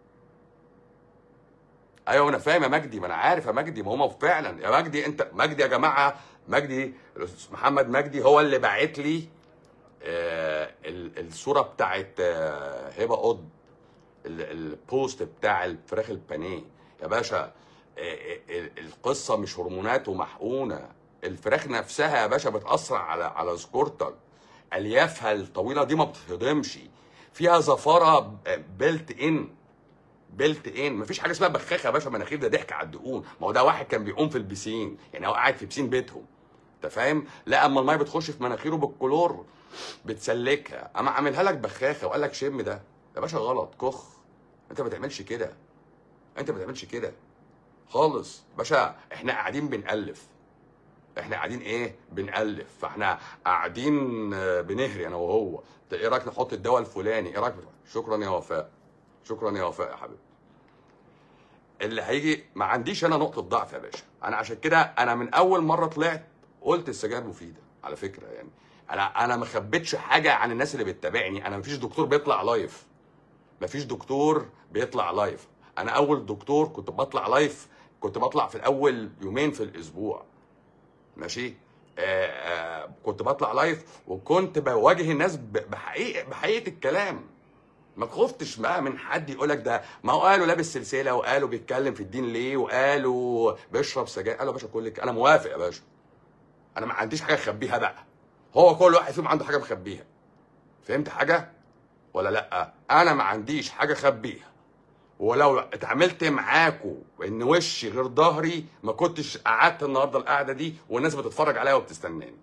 ايوه انا فاهم يا مجدي ما انا عارف يا مجدي ما هو فعلا يا مجدي انت مجدي يا جماعه مجدي الاستاذ محمد مجدي هو اللي باعت لي آه ال- الصوره بتاعت آه هبه قطب ال- البوست بتاع الفراخ البانيه يا باشا آه، آه، ال- القصه مش هرمونات ومحقونه الفراخ نفسها يا باشا بتاثر على على ذكورتك اليافها الطويله دي ما بتهضمش فيها زفاره بيلت ان بيلت ان مفيش حاجه اسمها بخاخه يا باشا مناخير ده ضحك على الدقون ما هو ده واحد كان بيقوم في البسين يعني هو قاعد في بسين بيتهم انت فاهم لا اما الميه بتخش في مناخيره بالكلور بتسلكها اما عاملها لك بخاخه وقال لك شم ده يا باشا غلط كخ انت ما تعملش كده انت ما تعملش كده خالص باشا احنا قاعدين بنألف احنا قاعدين ايه بنألف فاحنا قاعدين آه، بنهري انا وهو انت ايه رايك نحط الدواء الفلاني ايه رايك شكرا يا وفاء شكرا يا وفاء يا حبيبي اللي هيجي ما عنديش انا نقطه ضعف يا باشا انا عشان كده انا من اول مره طلعت قلت السجاير مفيده على فكره يعني انا انا ما خبيتش حاجه عن الناس اللي بتتابعني انا مفيش دكتور بيطلع لايف مفيش دكتور بيطلع لايف انا اول دكتور كنت بطلع لايف كنت بطلع في الاول يومين في الاسبوع ماشي آه آه كنت بطلع لايف وكنت بواجه الناس ب- بحقيقه بحقيقه الكلام ما خفتش بقى من حد يقول لك ده ما هو قالوا لابس سلسله وقالوا بيتكلم في الدين ليه وقالوا بيشرب سجاير قالوا يا باشا كل انا موافق يا باشا انا ما عنديش حاجه اخبيها بقى هو كل واحد فيهم عنده حاجه مخبيها فهمت حاجه ولا لا انا ما عنديش حاجه اخبيها ولو اتعاملت معاكوا ان وشي غير ظهري ما كنتش قعدت النهارده القعده دي والناس بتتفرج عليا وبتستناني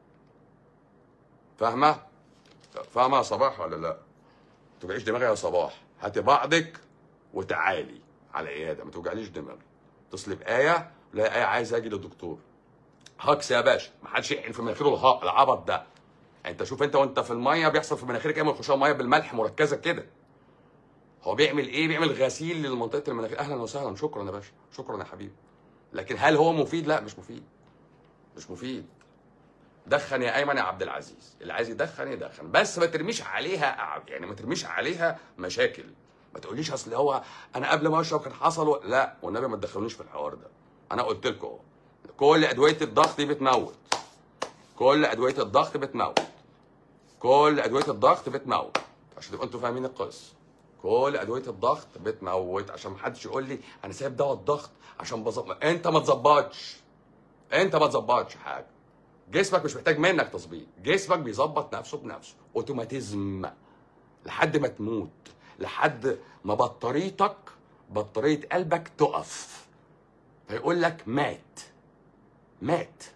فاهمه فاهمه يا صباح ولا لا ما توجعيش دماغي يا صباح هاتي بعضك وتعالي على عياده ما توجعليش دماغي اتصلي بايه لا ايه عايز اجي للدكتور هكس يا باشا ما حدش يحقن في مناخيره الها- العبط ده انت شوف انت وانت في الميه بيحصل في مناخيرك ايه ما يخشها ميه بالملح مركزه كده هو بيعمل ايه بيعمل غسيل لمنطقه المناخير اهلا وسهلا شكرا يا باشا شكرا يا حبيبي لكن هل هو مفيد لا مش مفيد مش مفيد دخن يا ايمن يا عبد العزيز اللي عايز يدخن يدخن بس ما ترميش عليها يعني ما ترميش عليها مشاكل ما تقوليش اصل هو انا قبل ما اشرب كان حصل و... لا والنبي ما تدخلونيش في الحوار ده انا قلت لكم اهو كل ادويه الضغط دي بتموت كل ادويه الضغط بتموت كل ادويه الضغط بتموت عشان تبقوا انتوا فاهمين القصه كل ادويه الضغط بتموت عشان ما حدش يقول لي انا سايب دواء الضغط عشان بظبط انت ما تظبطش انت ما تظبطش حاجه جسمك مش محتاج منك تظبيط جسمك بيظبط نفسه بنفسه اوتوماتيزم لحد ما تموت لحد ما بطاريتك بطاريه قلبك تقف فيقول لك مات مات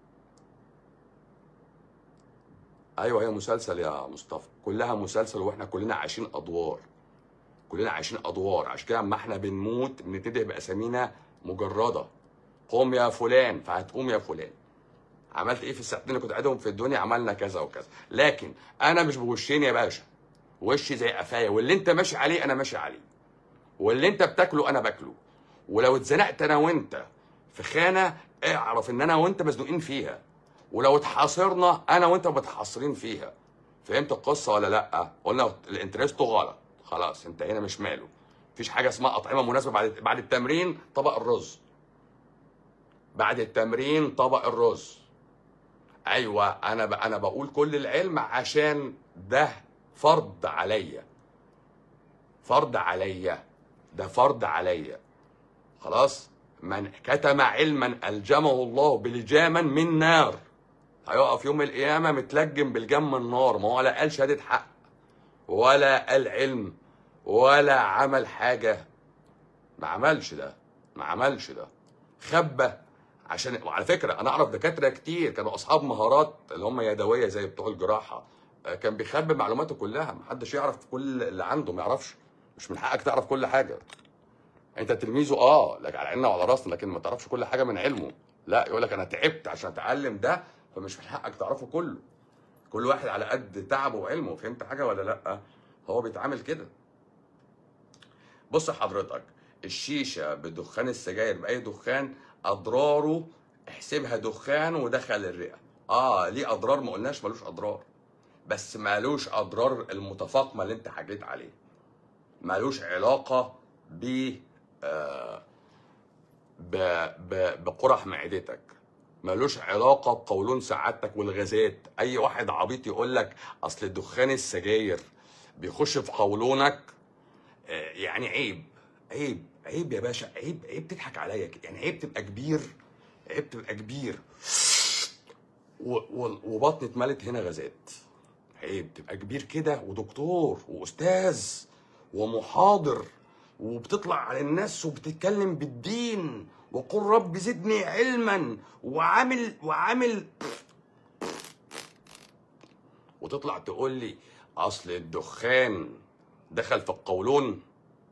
ايوه هي مسلسل يا مصطفى كلها مسلسل واحنا كلنا عايشين ادوار كلنا عايشين ادوار عشان كده اما احنا بنموت بنبتدي باسامينا مجرده قوم يا فلان فهتقوم يا فلان عملت ايه في الساعتين اللي كنت قاعدهم في الدنيا عملنا كذا وكذا لكن انا مش بوشين يا باشا وشي زي قفايا واللي انت ماشي عليه انا ماشي عليه واللي انت بتاكله انا باكله ولو اتزنقت انا وانت في خانه اعرف ان انا وانت مزنوقين فيها ولو اتحاصرنا انا وانت متحاصرين فيها فهمت القصه ولا لا قلنا الانترستو غلط خلاص انتهينا مش ماله مفيش حاجه اسمها اطعمه مناسبه بعد بعد التمرين طبق الرز بعد التمرين طبق الرز ايوه انا ب... انا بقول كل العلم عشان ده فرض عليا فرض عليا ده فرض عليا خلاص من كتم علما الجمه الله بلجاما من نار هيقف يوم القيامه متلجم بالجم من النار ما هو لا قال شهاده حق ولا قال علم ولا عمل حاجه ما عملش ده ما عملش ده خبى عشان وعلى فكره انا اعرف دكاتره كتير كانوا اصحاب مهارات اللي هم يدويه زي بتوع الجراحه آه، كان بيخبي معلوماته كلها محدش يعرف كل اللي عنده ما يعرفش مش من حقك تعرف كل حاجه انت تلميذه اه لك على عيننا وعلى راسنا لكن ما تعرفش كل حاجه من علمه لا يقول لك انا تعبت عشان اتعلم ده فمش من حقك تعرفه كله كل واحد على قد تعبه وعلمه فهمت حاجه ولا لا هو بيتعامل كده بص حضرتك الشيشه بدخان السجاير باي دخان اضراره احسبها دخان ودخل الرئه اه ليه اضرار ما قلناش ملوش اضرار بس مالوش اضرار المتفاقمه اللي انت حكيت عليه مالوش علاقه ب آه ب ب بقرح معدتك ملوش علاقه بقولون سعادتك والغازات اي واحد عبيط يقول لك اصل دخان السجاير بيخش في قولونك آه، يعني عيب عيب عيب يا باشا عيب عيب تضحك عليا كده يعني عيب تبقى كبير عيب تبقى كبير و- و- وبطني اتملت هنا غازات عيب تبقى كبير كده ودكتور واستاذ ومحاضر وبتطلع على الناس وبتتكلم بالدين وقل رب زدني علما وعامل وعامل وتطلع تقول لي اصل الدخان دخل في القولون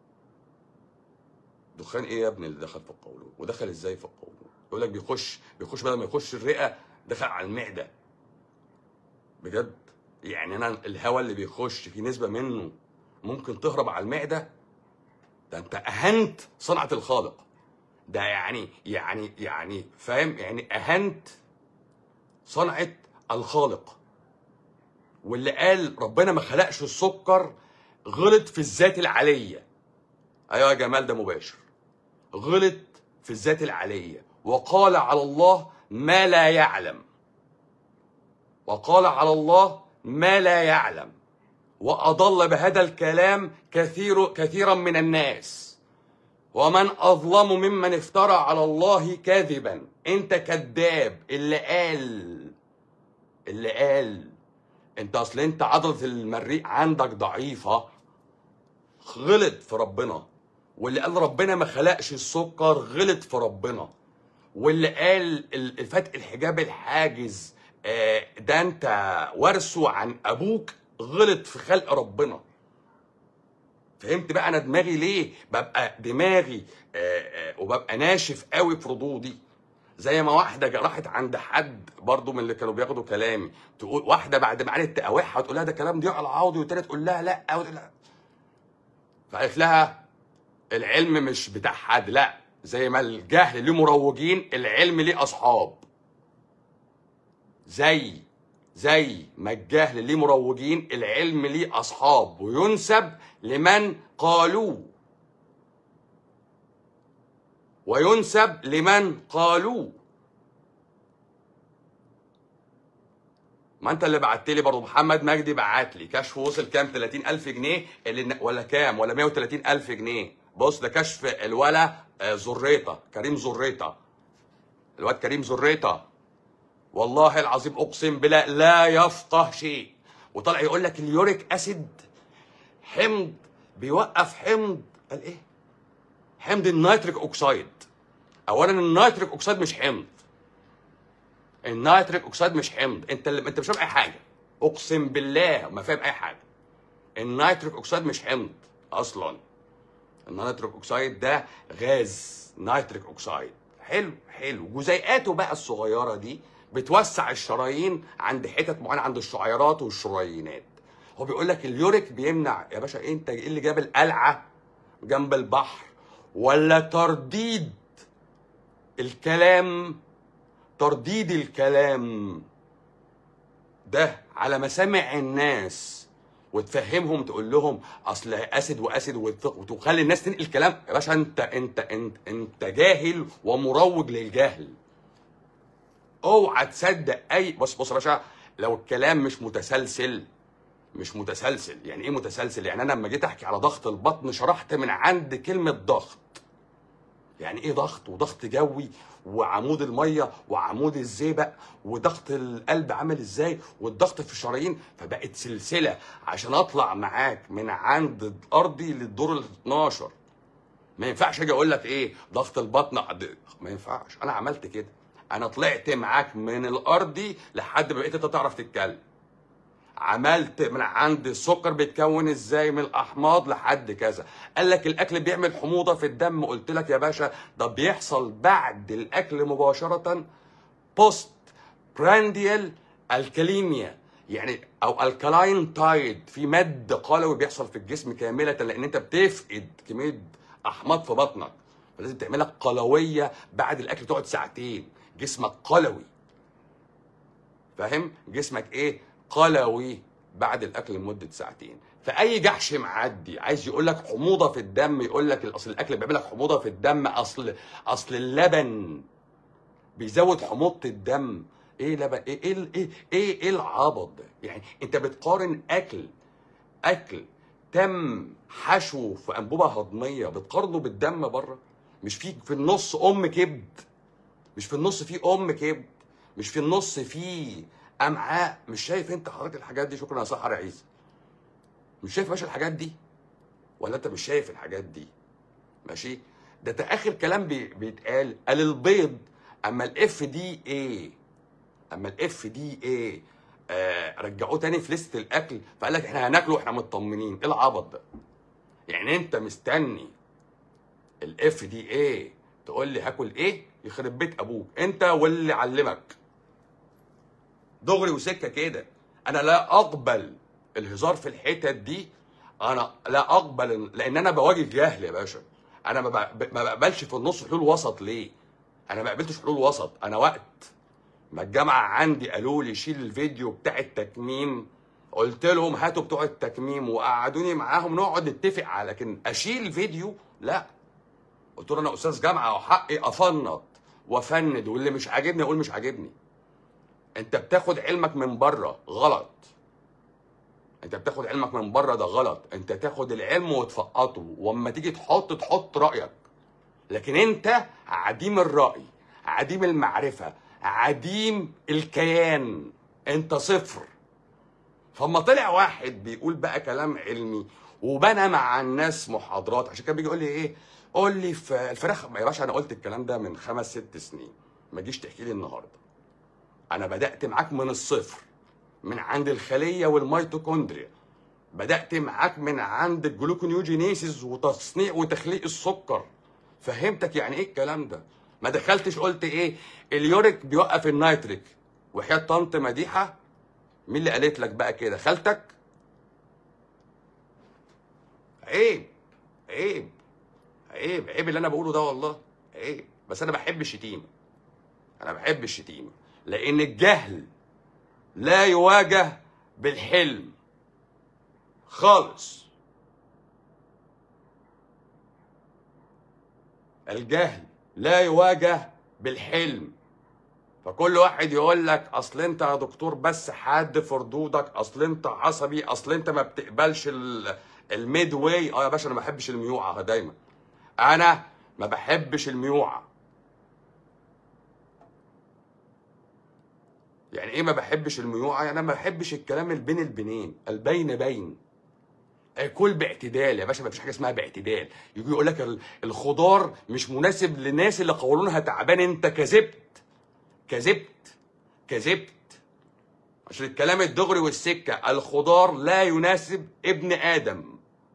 دخان ايه يا ابني اللي دخل في القولون ودخل ازاي في القولون يقول لك بيخش بيخش بدل ما يخش الرئه دخل على المعده بجد يعني انا الهواء اللي بيخش في نسبه منه ممكن تهرب على المعده ده انت اهنت صنعه الخالق ده يعني يعني يعني فاهم يعني اهنت صنعه الخالق واللي قال ربنا ما خلقش السكر غلط في الذات العليه ايوه يا جمال ده مباشر غلط في الذات العليه وقال على الله ما لا يعلم وقال على الله ما لا يعلم واضل بهذا الكلام كثير كثيرا من الناس ومن اظلم ممن افترى على الله كذبا انت كذاب اللي قال اللي قال انت اصل انت عضله المريء عندك ضعيفه غلط في ربنا واللي قال ربنا ما خلقش السكر غلط في ربنا واللي قال ال- فتح الحجاب الحاجز آه، ده انت ورثه عن ابوك غلط في خلق ربنا فهمت بقى انا دماغي ليه ببقى دماغي آه، آه، وببقى ناشف قوي في ردودي زي ما واحده جا- راحت عند حد برضو من اللي كانوا بياخدوا كلامي تقول واحده بعد ما قعدت تقاوحها تقول لها ده كلام ضياء العوضي والتانيه تقول لها لا وتقول لها فقالت لها العلم مش بتاع حد لا زي ما الجهل ليه مروجين العلم ليه اصحاب زي زي ما الجهل ليه مروجين العلم ليه اصحاب وينسب لمن قالوه وينسب لمن قالوه ما انت اللي بعت لي برضه محمد مجدي بعت لي كشف وصل كام 30000 جنيه اللي ولا كام ولا 130000 جنيه بص ده كشف الولا آه، زريطه كريم زريطه الواد كريم زريطه والله العظيم اقسم بالله لا يفقه شيء وطلع يقول لك اليوريك اسيد حمض بيوقف حمض قال ايه حمض النيتريك اوكسيد اولا النيتريك اوكسيد مش حمض النيتريك اوكسيد مش حمض انت اللي انت مش فاهم اي حاجه اقسم بالله ما فاهم اي حاجه النيتريك اوكسيد مش حمض اصلا النيتريك اوكسيد ده غاز نيتريك اوكسيد حلو حلو جزيئاته بقى الصغيره دي بتوسع الشرايين عند حتت معينه عند الشعيرات والشريينات هو بيقول لك اليوريك بيمنع يا باشا انت ايه اللي جاب القلعه جنب البحر ولا ترديد الكلام ترديد الكلام ده على مسامع الناس وتفهمهم تقول لهم اصل اسد واسد وتف- وتخلي الناس تنقل كلام يا باشا انت انت انت انت جاهل ومروج للجهل اوعى تصدق اي بص بص يا باشا لو الكلام مش متسلسل مش متسلسل يعني ايه متسلسل يعني انا لما جيت احكي على ضغط البطن شرحت من عند كلمه ضغط يعني ايه ضغط وضغط جوي وعمود الميه وعمود الزئبق وضغط القلب عامل ازاي والضغط في الشرايين فبقت سلسله عشان اطلع معاك من عند الارضي للدور ال 12 ما ينفعش اجي اقول لك ايه ضغط البطن عد- ما ينفعش انا عملت كده انا طلعت معاك من الارضي لحد ما بقيت انت تعرف تتكلم عملت من عند السكر بيتكون ازاي من الاحماض لحد كذا قال لك الاكل بيعمل حموضه في الدم قلت لك يا باشا ده بيحصل بعد الاكل مباشره بوست برانديال الكاليميا يعني او الكالاين تايد في مد قلوي بيحصل في الجسم كامله لان انت بتفقد كميه احماض في بطنك فلازم تعملك قلويه بعد الاكل تقعد ساعتين جسمك قلوي فاهم جسمك ايه قلوي بعد الاكل لمده ساعتين فاي جحش معدي عايز يقول لك حموضه في الدم يقول لك اصل الاكل بيعمل لك حموضه في الدم اصل اصل اللبن بيزود حموضه الدم ايه لبن ايه ايه ايه ايه, إيه العبط ده يعني انت بتقارن اكل اكل تم حشوه في انبوبه هضميه بتقارنه بالدم بره مش في في النص ام كبد مش في النص في ام كبد مش في النص في امعاء مش شايف انت حضرتك الحاجات دي شكرا يا سحر عيسى مش شايف يا باشا الحاجات دي ولا انت مش شايف الحاجات دي ماشي ده تا اخر كلام بي بيتقال قال البيض اما الاف دي ايه اما الاف دي ايه آه رجعوه تاني في لسته الاكل فقال لك احنا هناكله واحنا مطمنين ايه العبط ده يعني انت مستني الاف دي ايه تقول لي هاكل ايه يخرب بيت ابوك انت واللي علمك دغري وسكه كده انا لا اقبل الهزار في الحتت دي انا لا اقبل لان انا بواجه جهل يا باشا انا ما بق- ما بقبلش في النص حلول وسط ليه انا ما قبلتش حلول وسط انا وقت ما الجامعه عندي قالوا لي شيل الفيديو بتاع التكميم قلت لهم هاتوا بتوع التكميم وقعدوني معاهم نقعد نتفق على لكن اشيل فيديو لا قلت له انا استاذ جامعه وحقي افنط وافند واللي مش عاجبني اقول مش عاجبني انت بتاخد علمك من بره غلط انت بتاخد علمك من بره ده غلط انت تاخد العلم وتفقطه واما تيجي تحط تحط رايك لكن انت عديم الراي عديم المعرفه عديم الكيان انت صفر فاما طلع واحد بيقول بقى كلام علمي وبنى مع الناس محاضرات عشان كان بيجي يقول لي ايه قول لي في الفراخ يا باشا انا قلت الكلام ده من خمس ست سنين ما تجيش تحكي لي النهارده انا بدات معاك من الصفر من عند الخليه والميتوكوندريا بدات معاك من عند الجلوكونيوجينيسيس وتصنيع وتخليق السكر فهمتك يعني ايه الكلام ده ما دخلتش قلت ايه اليوريك بيوقف النيتريك وحياه طنط مديحه مين اللي قالت لك بقى كده خالتك عيب عيب عيب عيب اللي انا بقوله ده والله عيب بس انا بحب الشتيمه انا بحب الشتيمه لان الجهل لا يواجه بالحلم خالص الجهل لا يواجه بالحلم فكل واحد يقول لك اصل انت يا دكتور بس حاد في ردودك اصل انت عصبي اصل انت ما بتقبلش ال- الميد واي اه يا باشا انا ما بحبش الميوعه دايما انا ما بحبش الميوعه يعني ايه ما بحبش الميوعه يعني انا ما بحبش الكلام اللي بين البنين البين بين كل باعتدال يا باشا ما فيش حاجه اسمها باعتدال يجي يقول لك ال- الخضار مش مناسب للناس اللي قولونها تعبان انت كذبت كذبت كذبت عشان الكلام الدغري والسكه الخضار لا يناسب ابن ادم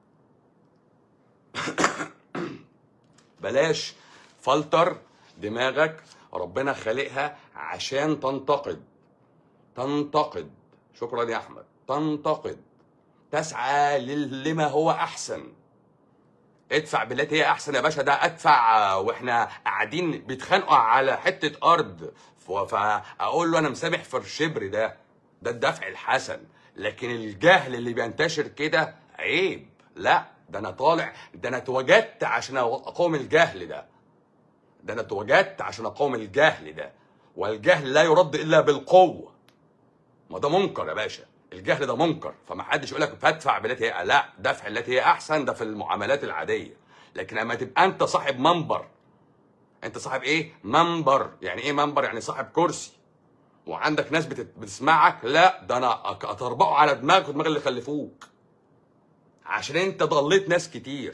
بلاش فلتر دماغك ربنا خالقها عشان تنتقد تنتقد شكرا يا احمد تنتقد تسعى لل- لما هو احسن ادفع بالتي هي احسن يا باشا ده ادفع واحنا قاعدين بيتخانقوا على حته ارض ف- فاقول له انا مسامح في الشبر ده ده الدفع الحسن لكن الجهل اللي بينتشر كده عيب لا ده انا طالع ده انا اتوجدت عشان اقاوم الجهل ده ده انا اتوجدت عشان اقاوم الجهل ده والجهل لا يرد الا بالقوه ما ده منكر يا باشا الجهل ده منكر فما حدش يقول لك فادفع بالتي هي لا دفع التي هي احسن ده في المعاملات العاديه لكن اما تبقى انت صاحب منبر انت صاحب ايه منبر يعني ايه منبر يعني صاحب كرسي وعندك ناس بتت- بتسمعك لا ده انا أك- اطربقه على دماغك ودماغ اللي خلفوك عشان انت ضليت ناس كتير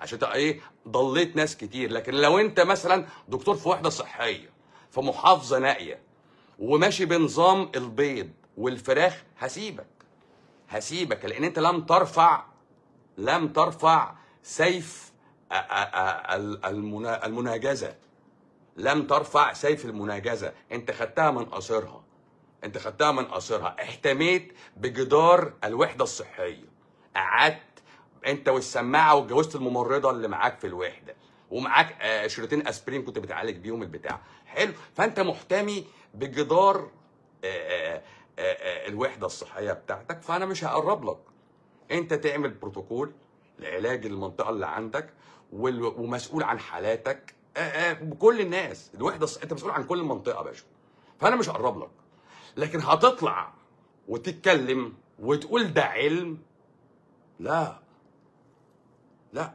عشان تبقى ايه ضليت ناس كتير لكن لو انت مثلا دكتور في وحده صحيه في محافظه نائيه وماشي بنظام البيض والفراخ هسيبك هسيبك لان انت لم ترفع لم ترفع سيف أ- أ- أ- ال- المنا- المناجزه لم ترفع سيف المناجزه انت خدتها من قصرها انت خدتها من قصرها احتميت بجدار الوحده الصحيه قعدت انت والسماعه واتجوزت الممرضه اللي معاك في الوحده ومعاك آه، شريطين اسبرين كنت بتعالج بيهم البتاع حلو فانت محتمي بجدار آه، آه، آه، آه، الوحده الصحيه بتاعتك فانا مش هقرب لك انت تعمل بروتوكول لعلاج المنطقه اللي عندك وال- ومسؤول عن حالاتك آه، آه، بكل الناس الوحده الص- انت مسؤول عن كل المنطقه يا باشا فانا مش هقرب لك لكن هتطلع وتتكلم وتقول ده علم لا لا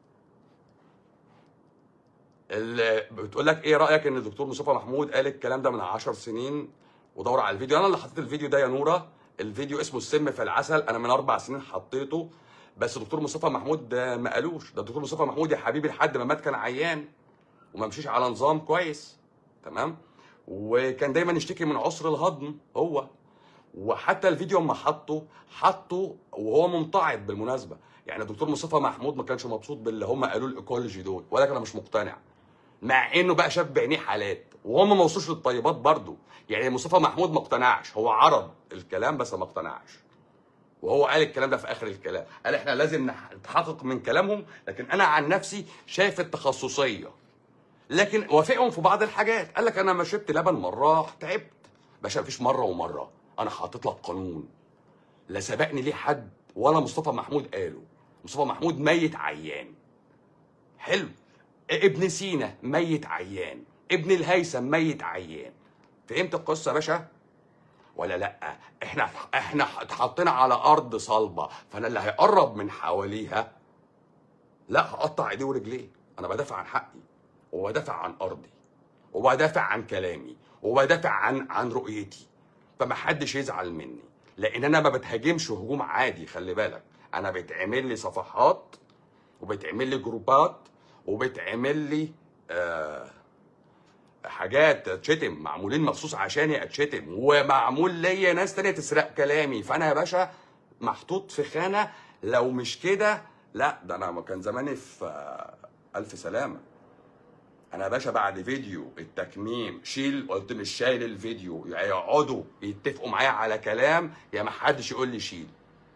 اللي بتقول لك ايه رايك ان الدكتور مصطفى محمود قال الكلام ده من 10 سنين ودور على الفيديو انا اللي حطيت الفيديو ده يا نوره الفيديو اسمه السم في العسل انا من اربع سنين حطيته بس الدكتور مصطفى محمود ده ما قالوش ده الدكتور مصطفى محمود يا حبيبي لحد ما مات كان عيان وما مشيش على نظام كويس تمام وكان دايما يشتكي من عسر الهضم هو وحتى الفيديو اما حطه حطه وهو ممتعض بالمناسبه يعني الدكتور مصطفى محمود ما كانش مبسوط باللي هم قالوا الايكولوجي دول ولكن انا مش مقتنع مع انه بقى شاف بعينيه حالات وهم ما وصلوش للطيبات برضو يعني مصطفى محمود ما اقتنعش هو عرض الكلام بس ما اقتنعش وهو قال الكلام ده في اخر الكلام قال احنا لازم نح- نتحقق من كلامهم لكن انا عن نفسي شايف التخصصيه لكن وافقهم في بعض الحاجات قال لك انا ما شربت لبن مره تعبت باشا مفيش مره ومره انا حاطط لك قانون لا سبقني ليه حد ولا مصطفى محمود قاله مصطفى محمود ميت عيان حلو ابن سينا ميت عيان ابن الهيثم ميت عيان فهمت القصه يا باشا ولا لا احنا احنا اتحطينا على ارض صلبه فانا اللي هيقرب من حواليها لا هقطع ايديه ورجليه انا بدافع عن حقي وبدافع عن ارضي وبدافع عن كلامي وبدافع عن عن رؤيتي فما حدش يزعل مني لان انا ما بتهاجمش هجوم عادي خلي بالك انا بيتعمل لي صفحات وبيتعمل لي جروبات وبيتعمل لي آه حاجات اتشتم معمولين مخصوص عشاني اتشتم ومعمول ليا ناس تانية تسرق كلامي فانا يا باشا محطوط في خانه لو مش كده لا ده انا ما كان زماني في آه، الف سلامه انا يا باشا بعد فيديو التكميم شيل قلت مش شايل الفيديو يعني يقعدوا يتفقوا معايا على كلام يا ما حدش يقول لي شيل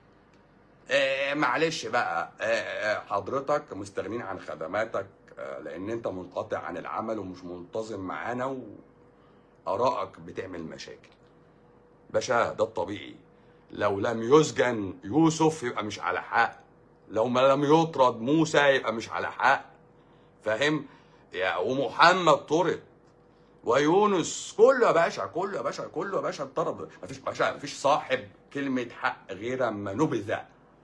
آه معلش بقى آه آه حضرتك مستغنين عن خدماتك آه لان انت منقطع عن العمل ومش منتظم معانا وارائك بتعمل مشاكل باشا ده الطبيعي لو لم يسجن يوسف يبقى مش على حق لو ما لم يطرد موسى يبقى مش على حق فاهم يا ومحمد طرد ويونس كله يا باشا كله يا باشا كله يا باشا اتطرد مفيش باشا مفيش صاحب كلمة حق غير اما نبذ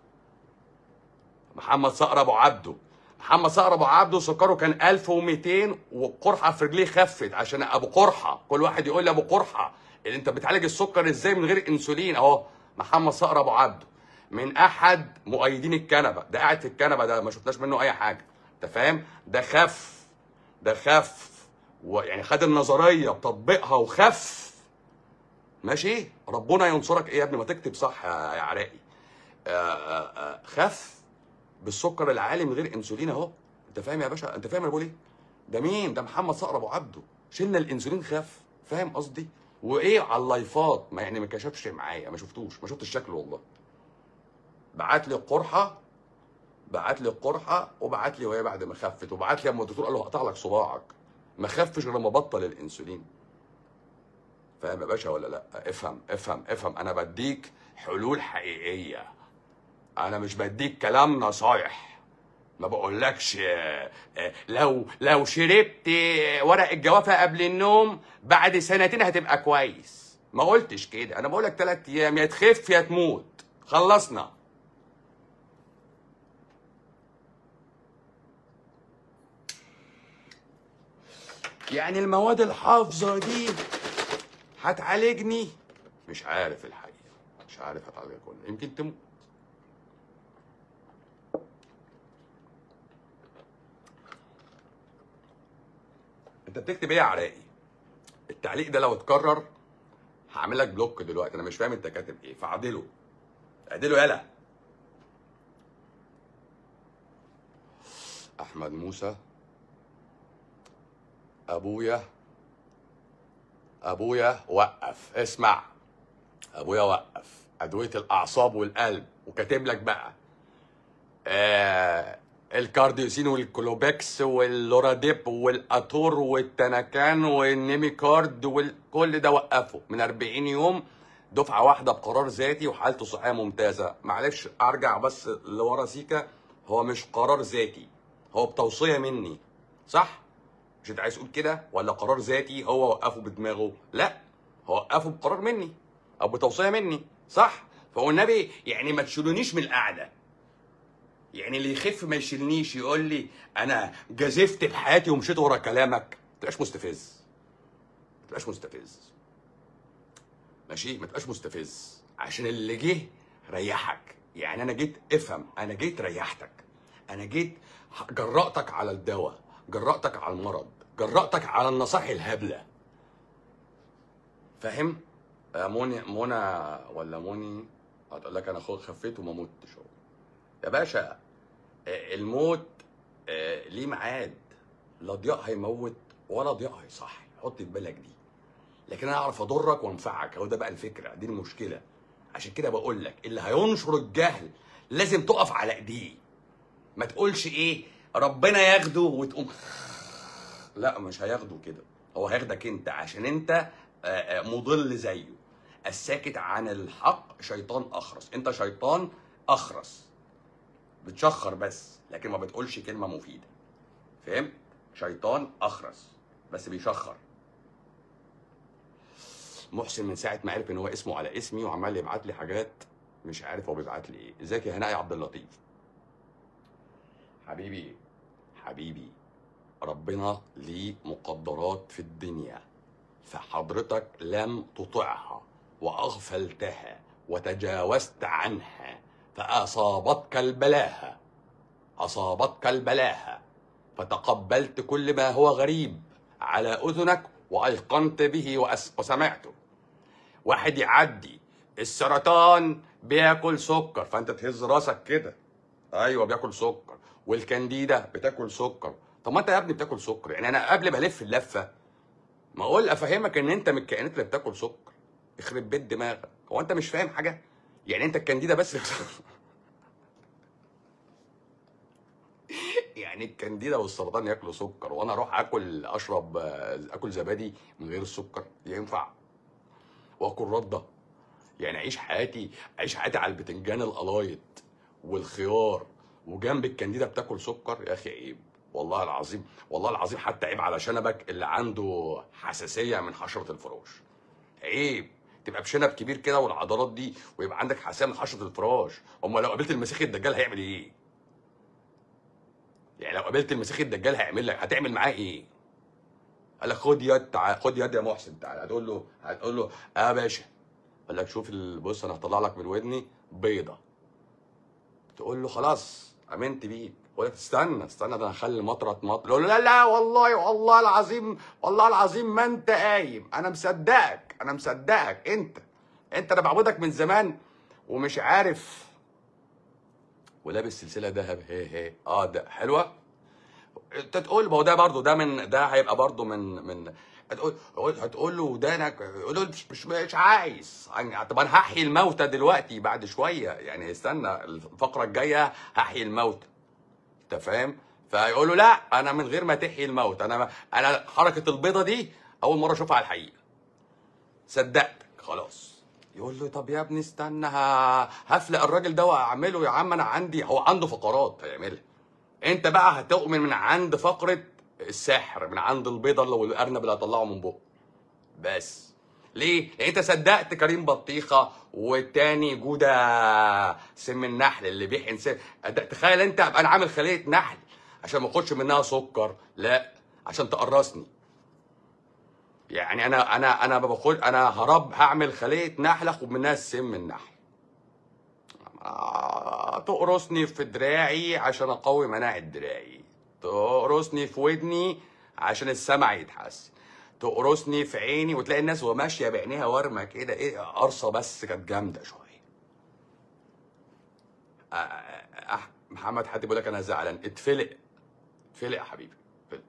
محمد صقر ابو عبده محمد صقر ابو عبده سكره كان 1200 والقرحه في رجليه خفت عشان ابو قرحه كل واحد يقول لي ابو قرحه اللي انت بتعالج السكر ازاي من غير انسولين اهو محمد صقر ابو عبده من احد مؤيدين الكنبه ده قاعد في الكنبه ده ما شفناش منه اي حاجه انت فاهم ده خف ده خف ويعني خد النظريه وطبقها وخف ماشي ربنا ينصرك ايه يا ابني ما تكتب صح يا يا عراقي آه، آه، آه، خف بالسكر العالي من غير انسولين اهو انت فاهم يا باشا انت فاهم انا بقول ايه ده مين ده محمد صقر ابو عبده شلنا الانسولين خف فاهم قصدي وايه على اللايفات ما يعني ما كشفش معايا ما شفتوش ما شفتش شكله والله بعت لي القرحه بعت لي القرحه وبعت لي وهي بعد ما خفت وبعت لي اما الدكتور قال له هقطع لك صباعك ما خفش غير لما بطل الانسولين فاهم يا باشا ولا لا افهم افهم افهم انا بديك حلول حقيقيه انا مش بديك كلام نصايح ما بقولكش آه، آه، لو لو شربت آه، ورق الجوافه قبل النوم بعد سنتين هتبقى كويس ما قلتش كده انا بقولك ثلاث ايام يا تخف يا تموت خلصنا يعني المواد الحافظه دي هتعالجني مش عارف الحقيقه مش عارف هتعالجك ولا يمكن تموت انت بتكتب ايه يا عراقي التعليق ده لو اتكرر هعمل لك بلوك دلوقتي انا مش فاهم انت كاتب ايه فعدله اعدله يلا احمد موسى ابويا ابويا وقف اسمع ابويا وقف ادويه الاعصاب والقلب وكاتب لك بقى آه الكارديوسين والكلوبكس واللوراديب والاتور والتناكان والنيميكارد وكل ده وقفه من 40 يوم دفعه واحده بقرار ذاتي وحالته صحيه ممتازه معلش ارجع بس لورا سيكا هو مش قرار ذاتي هو بتوصيه مني صح مش انت عايز تقول كده ولا قرار ذاتي هو وقفه بدماغه لا هو وقفه بقرار مني او بتوصيه مني صح فهو النبي يعني ما تشيلونيش من القعده يعني اللي يخف ما يشيلنيش يقول لي انا جازفت بحياتي ومشيت ورا كلامك ما تبقاش مستفز ما تبقاش مستفز ماشي ما تبقاش مستفز عشان اللي جه ريحك يعني انا جيت افهم انا جيت ريحتك انا جيت جرأتك على الدواء جرأتك على المرض جرأتك على النصائح الهبله فاهم آه، منى منى ولا مني هتقول لك انا خو- خفيت وما متش اهو يا باشا آه، الموت آه، ليه ميعاد لا ضياء هيموت ولا ضياء هيصحي حط في بالك دي لكن انا اعرف اضرك وانفعك هو ده بقى الفكره دي المشكله عشان كده بقول لك اللي هينشر الجهل لازم تقف على ايديه ما تقولش ايه ربنا ياخده وتقوم لا مش هياخده كده هو هياخدك انت عشان انت آه، آه، مضل زيه الساكت عن الحق شيطان اخرس انت شيطان اخرس بتشخر بس لكن ما بتقولش كلمه مفيده فهمت شيطان اخرس بس بيشخر محسن من ساعه ما عرف ان هو اسمه على اسمي وعمال يبعت لي حاجات مش عارف هو بيبعت لي ايه ازيك يا هناء يا عبد اللطيف حبيبي حبيبي ربنا ليه مقدرات في الدنيا فحضرتك لم تطعها واغفلتها وتجاوزت عنها فاصابتك البلاهه اصابتك البلاهه فتقبلت كل ما هو غريب على اذنك وايقنت به وأس- وسمعته واحد يعدي السرطان بياكل سكر فانت تهز راسك كده ايوه بياكل سكر والكانديدا بتاكل سكر طب ما انت يا ابني بتاكل سكر يعني انا قبل ما الف اللفه ما اقول افهمك ان انت من الكائنات اللي بتاكل سكر يخرب بيت دماغك هو انت مش فاهم حاجه يعني انت الكانديدا بس يعني الكانديدا والسرطان ياكلوا سكر وانا اروح اكل اشرب آه، اكل زبادي من غير السكر ينفع واكل رده يعني اعيش حياتي اعيش حياتي على البتنجان القلايط والخيار وجنب الكانديدا بتاكل سكر يا اخي عيب والله العظيم والله العظيم حتى عيب على شنبك اللي عنده حساسيه من حشره الفراش عيب تبقى بشنب كبير كده والعضلات دي ويبقى عندك حساسيه من حشره الفراش امال لو قابلت المسيح الدجال هيعمل ايه يعني لو قابلت المسيح الدجال هيعمل لك هتعمل معاه ايه قال لك خد يد تعال خد يد يا محسن تعال هتقول له هتقول له اه يا باشا قال لك شوف ال- بص انا هطلع لك من ودني بيضه تقول له خلاص امنت بيك يقول لك استنى استنى ده انا هخلي المطره تمطر يقول له لا لا والله والله العظيم والله العظيم ما انت قايم انا مصدقك انا مصدقك انت انت انا بعبدك من زمان ومش عارف ولابس سلسله ذهب هي هي اه ده حلوه انت تقول ما هو ده برضه ده من ده هيبقى برضه من من هتقول هتقول له ودانك يقول له مش مش, مش عايز يعني طب انا هحيي الموتى دلوقتي بعد شويه يعني استنى الفقره الجايه هحيي الموتى انت فاهم فيقول له لا انا من غير ما تحيي الموت انا انا حركه البيضه دي اول مره اشوفها على الحقيقه صدقتك خلاص يقول له طب يا ابني استنى ه- هفلق الراجل ده واعمله يا عم انا عندي هو عنده فقرات هيعملها انت بقى هتؤمن من عند فقره السحر من عند البيضه اللي والارنب اللي هطلعه من بقه بس ليه؟ لان انت صدقت كريم بطيخه والتاني جوده سم النحل اللي بيحقن سم أد- تخيل انت ابقى انا عامل خليه نحل عشان ما اخدش منها سكر لا عشان تقرصني يعني انا انا انا باخد انا هرب هعمل خليه نحل اخد منها السم النحل آه، تقرصني في دراعي عشان اقوي مناعه دراعي تقرصني في ودني عشان السمع يتحسن تقرصني في عيني وتلاقي الناس وهي ماشيه بعينيها ورمه كده ايه قرصه بس كانت جامده شويه آه، آه، آه، محمد حاتم بيقول لك انا زعلان اتفلق اتفلق يا حبيبي اتفلق.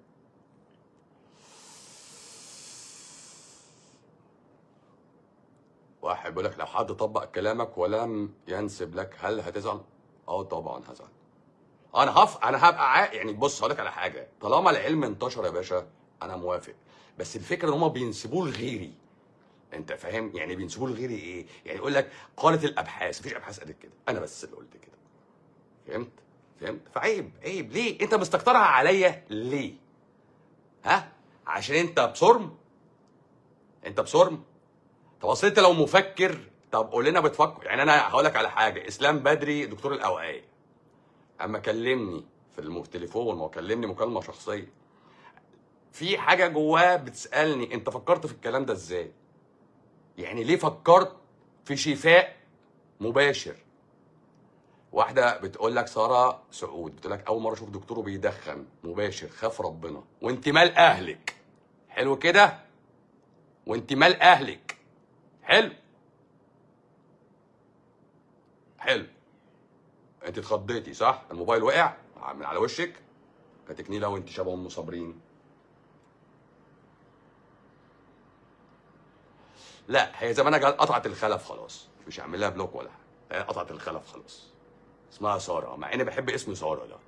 واحد بيقول لك لو حد طبق كلامك ولم ينسب لك هل هتزعل؟ اه طبعا هزعل. انا هف انا هبقى عا... يعني بص هقول لك على حاجه طالما العلم انتشر يا باشا انا موافق بس الفكره ان هم بينسبوه لغيري انت فاهم يعني بينسبوه لغيري ايه يعني يقول لك قالت الابحاث مفيش ابحاث قالت كده انا بس اللي قلت كده فهمت فهمت فعيب عيب ليه انت مستكترها عليا ليه ها عشان انت بصرم انت بصرم طب اصل انت لو مفكر طب قول لنا بتفكر يعني انا هقول لك على حاجه اسلام بدري دكتور الاوعيه اما كلمني في التليفون ما هو كلمني مكالمه شخصيه في حاجه جواه بتسالني انت فكرت في الكلام ده ازاي يعني ليه فكرت في شفاء مباشر واحده بتقول لك ساره سعود بتقول لك اول مره اشوف دكتور بيدخن مباشر خاف ربنا وانت مال اهلك حلو كده وانت مال اهلك حلو حلو انت اتخضيتي صح الموبايل وقع من على وشك كانت نيله وانت شبه ام صابرين لا هي زمانها جت قطعت الخلف خلاص مش هعمل لها بلوك ولا حاجه هي قطعت الخلف خلاص اسمها ساره مع اني بحب اسم ساره ده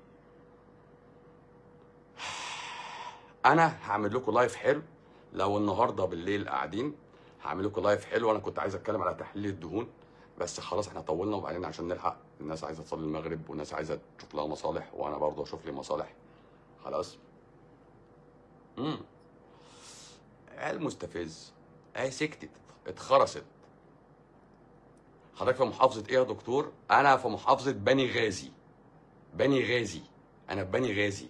انا هعمل لكم لايف حلو لو النهارده بالليل قاعدين هعمل لكم لايف حلو انا كنت عايز اتكلم على تحليل الدهون بس خلاص احنا طولنا وبعدين عشان نلحق الناس عايزه تصلي المغرب والناس عايزه تشوف لها مصالح وانا برضه اشوف لي مصالح خلاص امم عيال مستفز اهي سكتت اتخرست حضرتك في محافظة ايه يا دكتور؟ أنا في محافظة بني غازي بني غازي أنا في بني غازي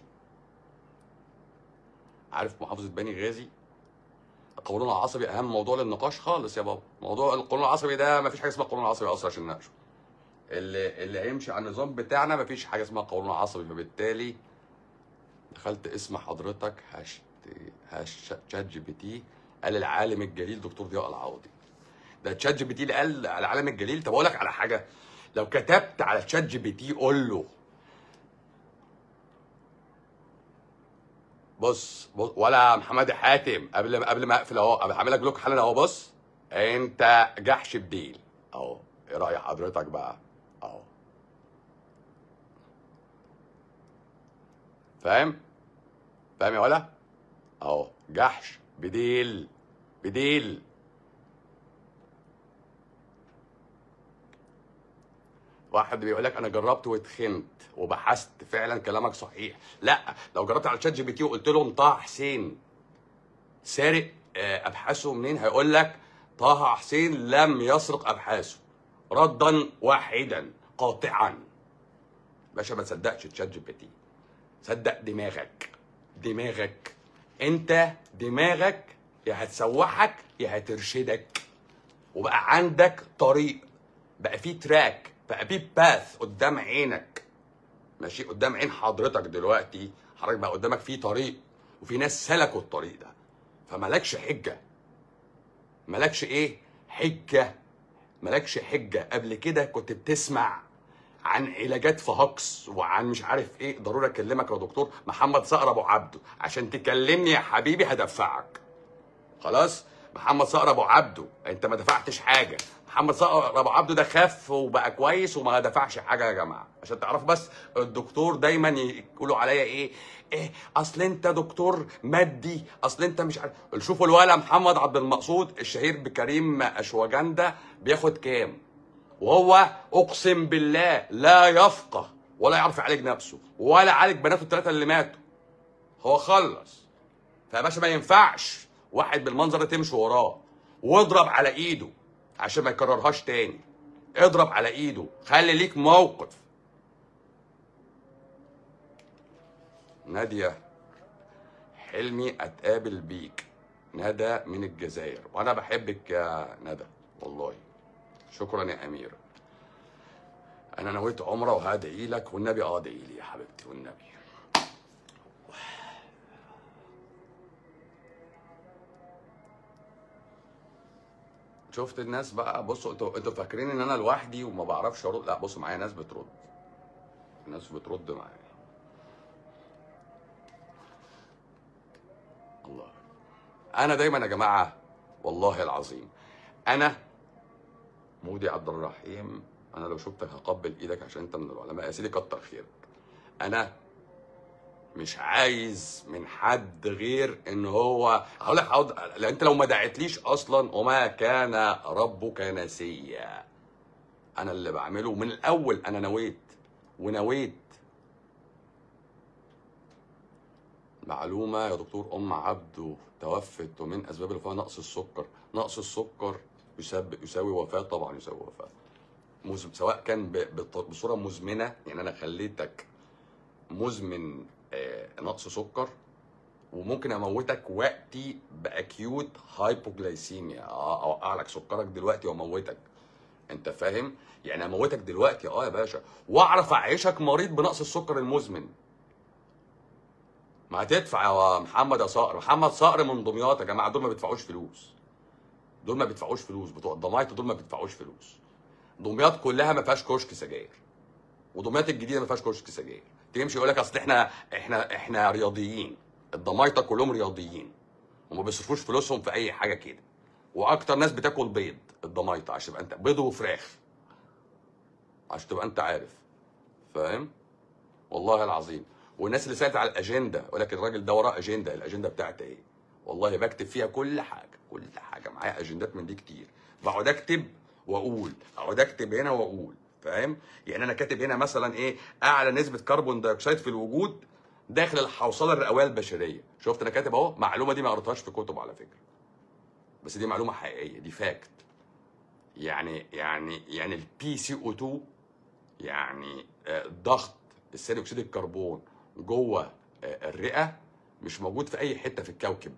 عارف محافظة بني غازي؟ القولون العصبي أهم موضوع للنقاش خالص يا بابا موضوع القولون العصبي ده مفيش حاجة اسمها قولون عصبي أصلا عشان نناقشه اللي اللي هيمشي على النظام بتاعنا مفيش حاجة اسمها قولون عصبي فبالتالي دخلت اسم حضرتك هاش هاش شات جي بي تي قال العالم الجليل دكتور ضياء العوضي ده تشات جي بي تي اللي قال على العالم الجليل طب اقول لك على حاجه لو كتبت على تشات جي بي تي قول له بص, بص ولا محمد حاتم قبل ما قبل ما اقفل اهو هعمل لك بلوك حالا اهو بص انت جحش بديل اهو ايه راي حضرتك بقى اهو فاهم فاهم يا ولا اهو جحش بديل بديل واحد بيقول لك انا جربت واتخنت وبحثت فعلا كلامك صحيح لا لو جربت على تشات جي بي تي وقلت لهم طه حسين سارق آه، ابحاثه منين هيقول لك طه حسين لم يسرق ابحاثه ردا واحدا قاطعا باشا ما تصدقش تشات جي بي تي صدق دماغك دماغك انت دماغك يا هتسوحك يا هترشدك وبقى عندك طريق بقى في تراك بقى في باث قدام عينك ماشي قدام عين حضرتك دلوقتي حضرتك بقى قدامك في طريق وفي ناس سلكوا الطريق ده فمالكش حجه مالكش ايه حجه مالكش حجه قبل كده كنت بتسمع عن علاجات في هكس وعن مش عارف ايه ضروري اكلمك يا دكتور محمد صقر ابو عبده عشان تكلمني يا حبيبي هدفعك خلاص محمد صقر ابو عبده انت ما دفعتش حاجه محمد صقر ابو عبده ده خف وبقى كويس وما دفعش حاجه يا جماعه عشان تعرف بس الدكتور دايما يقولوا عليا ايه ايه اصل انت دكتور مادي اصل انت مش عارف شوفوا الولا محمد عبد المقصود الشهير بكريم اشواجندا بياخد كام وهو اقسم بالله لا يفقه ولا يعرف يعالج نفسه ولا عالج بناته الثلاثه اللي ماتوا هو خلص فيا باشا ما ينفعش واحد بالمنظر ده تمشي وراه واضرب على ايده عشان ما يكررهاش تاني اضرب على ايده خلي ليك موقف نادية حلمي اتقابل بيك ندى من الجزائر وانا بحبك يا ندى والله شكرا يا امير انا نويت عمره وهدعي لك والنبي اه ادعي لي يا حبيبتي والنبي شفت الناس بقى بصوا انتوا انتوا فاكرين ان انا لوحدي وما بعرفش ارد لا بصوا معايا ناس بترد الناس بترد معايا الله انا دايما يا جماعه والله العظيم انا مودي عبد الرحيم انا لو شفتك هقبل ايدك عشان انت من العلماء يا سيدي كتر خيرك انا مش عايز من حد غير ان هو هقول لك هقعد لا انت لو ما دعيتليش اصلا وما كان ربك نسيا انا اللي بعمله من الاول انا نويت ونويت معلومة يا دكتور أم عبده توفت ومن أسباب الوفاة نقص السكر نقص السكر يسبب يساوي وفاة طبعا يساوي وفاة مز... سواء كان ب... بط- بصورة مزمنة يعني أنا خليتك مزمن آه، نقص سكر وممكن اموتك وقتي باكيوت هايبوجلايسيميا اه اوقع لك سكرك دلوقتي واموتك انت فاهم يعني اموتك دلوقتي اه يا باشا واعرف اعيشك مريض بنقص السكر المزمن ما هتدفع يا محمد يا صقر محمد صقر من دمياط يا جماعه دول ما بيدفعوش فلوس دول ما بيدفعوش فلوس بتوع ضمايط دول ما بيدفعوش فلوس دمياط كلها ما فيهاش كشك سجاير ودمياط الجديده ما فيهاش كشك سجاير تمشي يقول لك اصل احنا احنا احنا رياضيين الضمايطه كلهم رياضيين وما بيصرفوش فلوسهم في اي حاجه كده واكتر ناس بتاكل بيض الضمايطه عشان تبقى انت بيض وفراخ عشان تبقى انت عارف فاهم والله العظيم والناس اللي سالت على الاجنده يقول لك الراجل ده وراه اجنده الاجنده بتاعتي ايه والله بكتب فيها كل حاجه كل حاجه معايا اجندات من دي كتير بقعد اكتب واقول اقعد اكتب هنا واقول فاهم يعني انا كاتب هنا مثلا ايه اعلى نسبه كربون دايوكسيد في الوجود داخل الحوصله الرئويه البشريه شفت انا كاتب اهو معلومه دي ما قريتهاش في كتب على فكره بس دي معلومه حقيقيه دي فاكت يعني يعني يعني البي سي او 2 يعني آه، ضغط ثاني اكسيد الكربون جوه آه، الرئه مش موجود في اي حته في الكوكب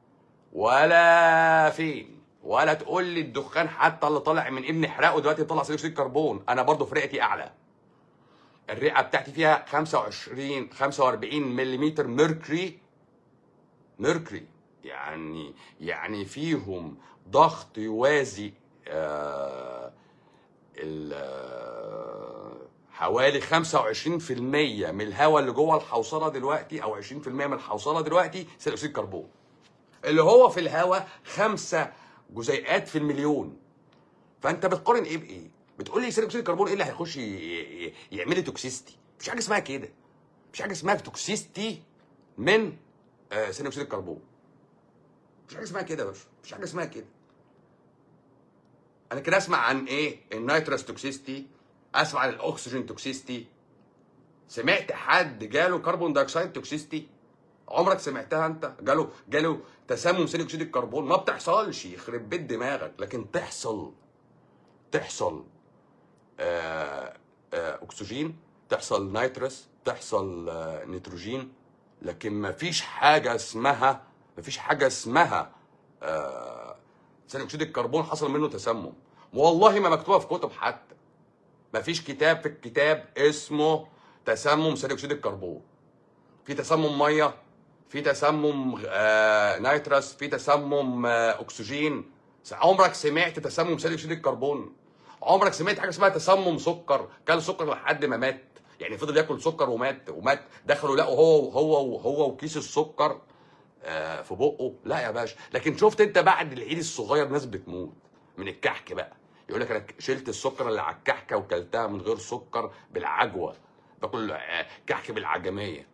ولا فين ولا تقول لي الدخان حتى اللي طالع من ابن حرقه دلوقتي طلع ثاني اكسيد الكربون انا برضو في رئتي اعلى الرئه بتاعتي فيها 25 45 ملم ميركوري ميركوري يعني يعني فيهم ضغط يوازي آه ال- آه، حوالي 25% من الهواء اللي جوه الحوصله دلوقتي او 20% من الحوصله دلوقتي ثاني اكسيد الكربون اللي هو في الهواء خمسة جزيئات في المليون فانت بتقارن ايه بايه بتقول لي ثاني اكسيد الكربون ايه اللي هيخش ي- ي- يعمل لي توكسيستي مفيش حاجه اسمها كده مفيش حاجه اسمها توكسيستي من آه، ثاني اكسيد الكربون مفيش حاجه اسمها كده يا باشا مفيش حاجه اسمها كده انا كده اسمع عن ايه النيترس توكسيستي اسمع عن الاكسجين توكسيستي سمعت حد جاله كربون دايوكسيد توكسيستي عمرك سمعتها انت جاله جاله تسمم ثاني اكسيد الكربون ما بتحصلش يخرب بيت دماغك لكن تحصل تحصل آه آه اكسجين تحصل نيترس تحصل آه نيتروجين لكن ما فيش حاجه اسمها ما فيش حاجه اسمها آه ثاني اكسيد الكربون حصل منه تسمم والله ما مكتوبه في كتب حتى ما فيش كتاب في الكتاب اسمه تسمم ثاني اكسيد الكربون في تسمم ميه في تسمم آه نيترس في تسمم آه اكسجين عمرك سمعت تسمم ثاني اكسيد الكربون عمرك سمعت حاجه اسمها تسمم سكر كل سكر لحد ما مات يعني فضل ياكل سكر ومات ومات دخلوا لقوا هو هو هو وكيس السكر آه في بقه لا يا باشا لكن شفت انت بعد العيد الصغير ناس بتموت من الكحك بقى يقول لك انا شلت السكر اللي على الكحكه وكلتها من غير سكر بالعجوه باكل آه، كحك بالعجميه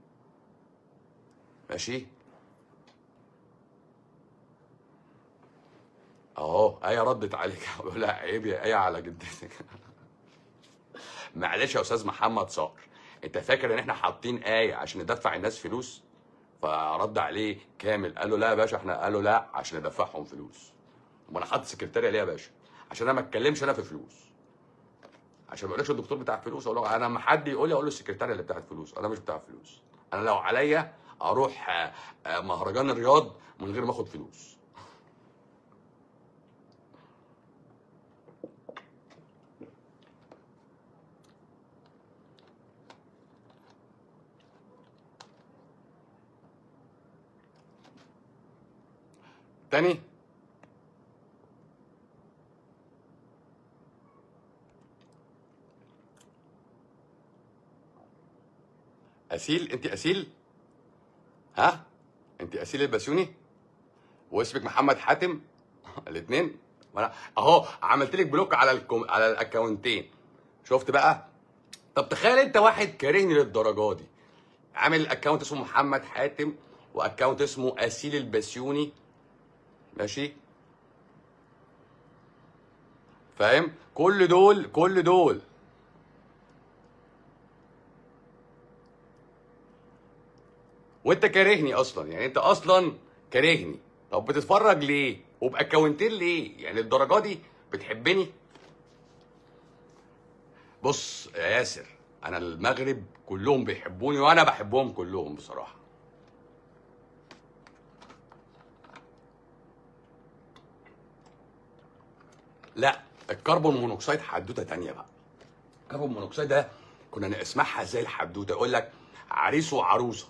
ماشي اهو ايه ردت عليك بقول لها عيب يا ايه على جدتك معلش يا استاذ محمد صقر انت فاكر ان احنا حاطين ايه عشان ندفع الناس فلوس فرد عليه كامل قال له لا يا باشا احنا قال له لا عشان ندفعهم فلوس امال انا حاطط سكرتاريه ليه يا باشا عشان انا ما اتكلمش انا في فلوس عشان ما يقولكش الدكتور بتاع فلوس اقول له انا لما حد يقول لي اقول له السكرتاريه اللي بتاعت فلوس انا مش بتاع فلوس انا لو عليا اروح آه، آه، مهرجان الرياض من غير ما اخد فلوس تاني اسيل انت اسيل ها انت اسيل البسيوني واسمك محمد حاتم الاثنين وانا اهو عملت لك بلوك على الكم... على الاكونتين شفت بقى طب تخيل انت واحد كارهني للدرجه دي عامل اكونت اسمه محمد حاتم واكونت اسمه اسيل البسيوني ماشي فاهم كل دول كل دول وانت كارهني اصلا يعني انت اصلا كارهني طب بتتفرج ليه وباكونتين ليه يعني الدرجه دي بتحبني بص يا ياسر انا المغرب كلهم بيحبوني وانا بحبهم كلهم بصراحه لا الكربون مونوكسيد حدوته تانية بقى الكربون مونوكسيد ده كنا نسمعها زي الحدوته يقول لك عريس وعروسه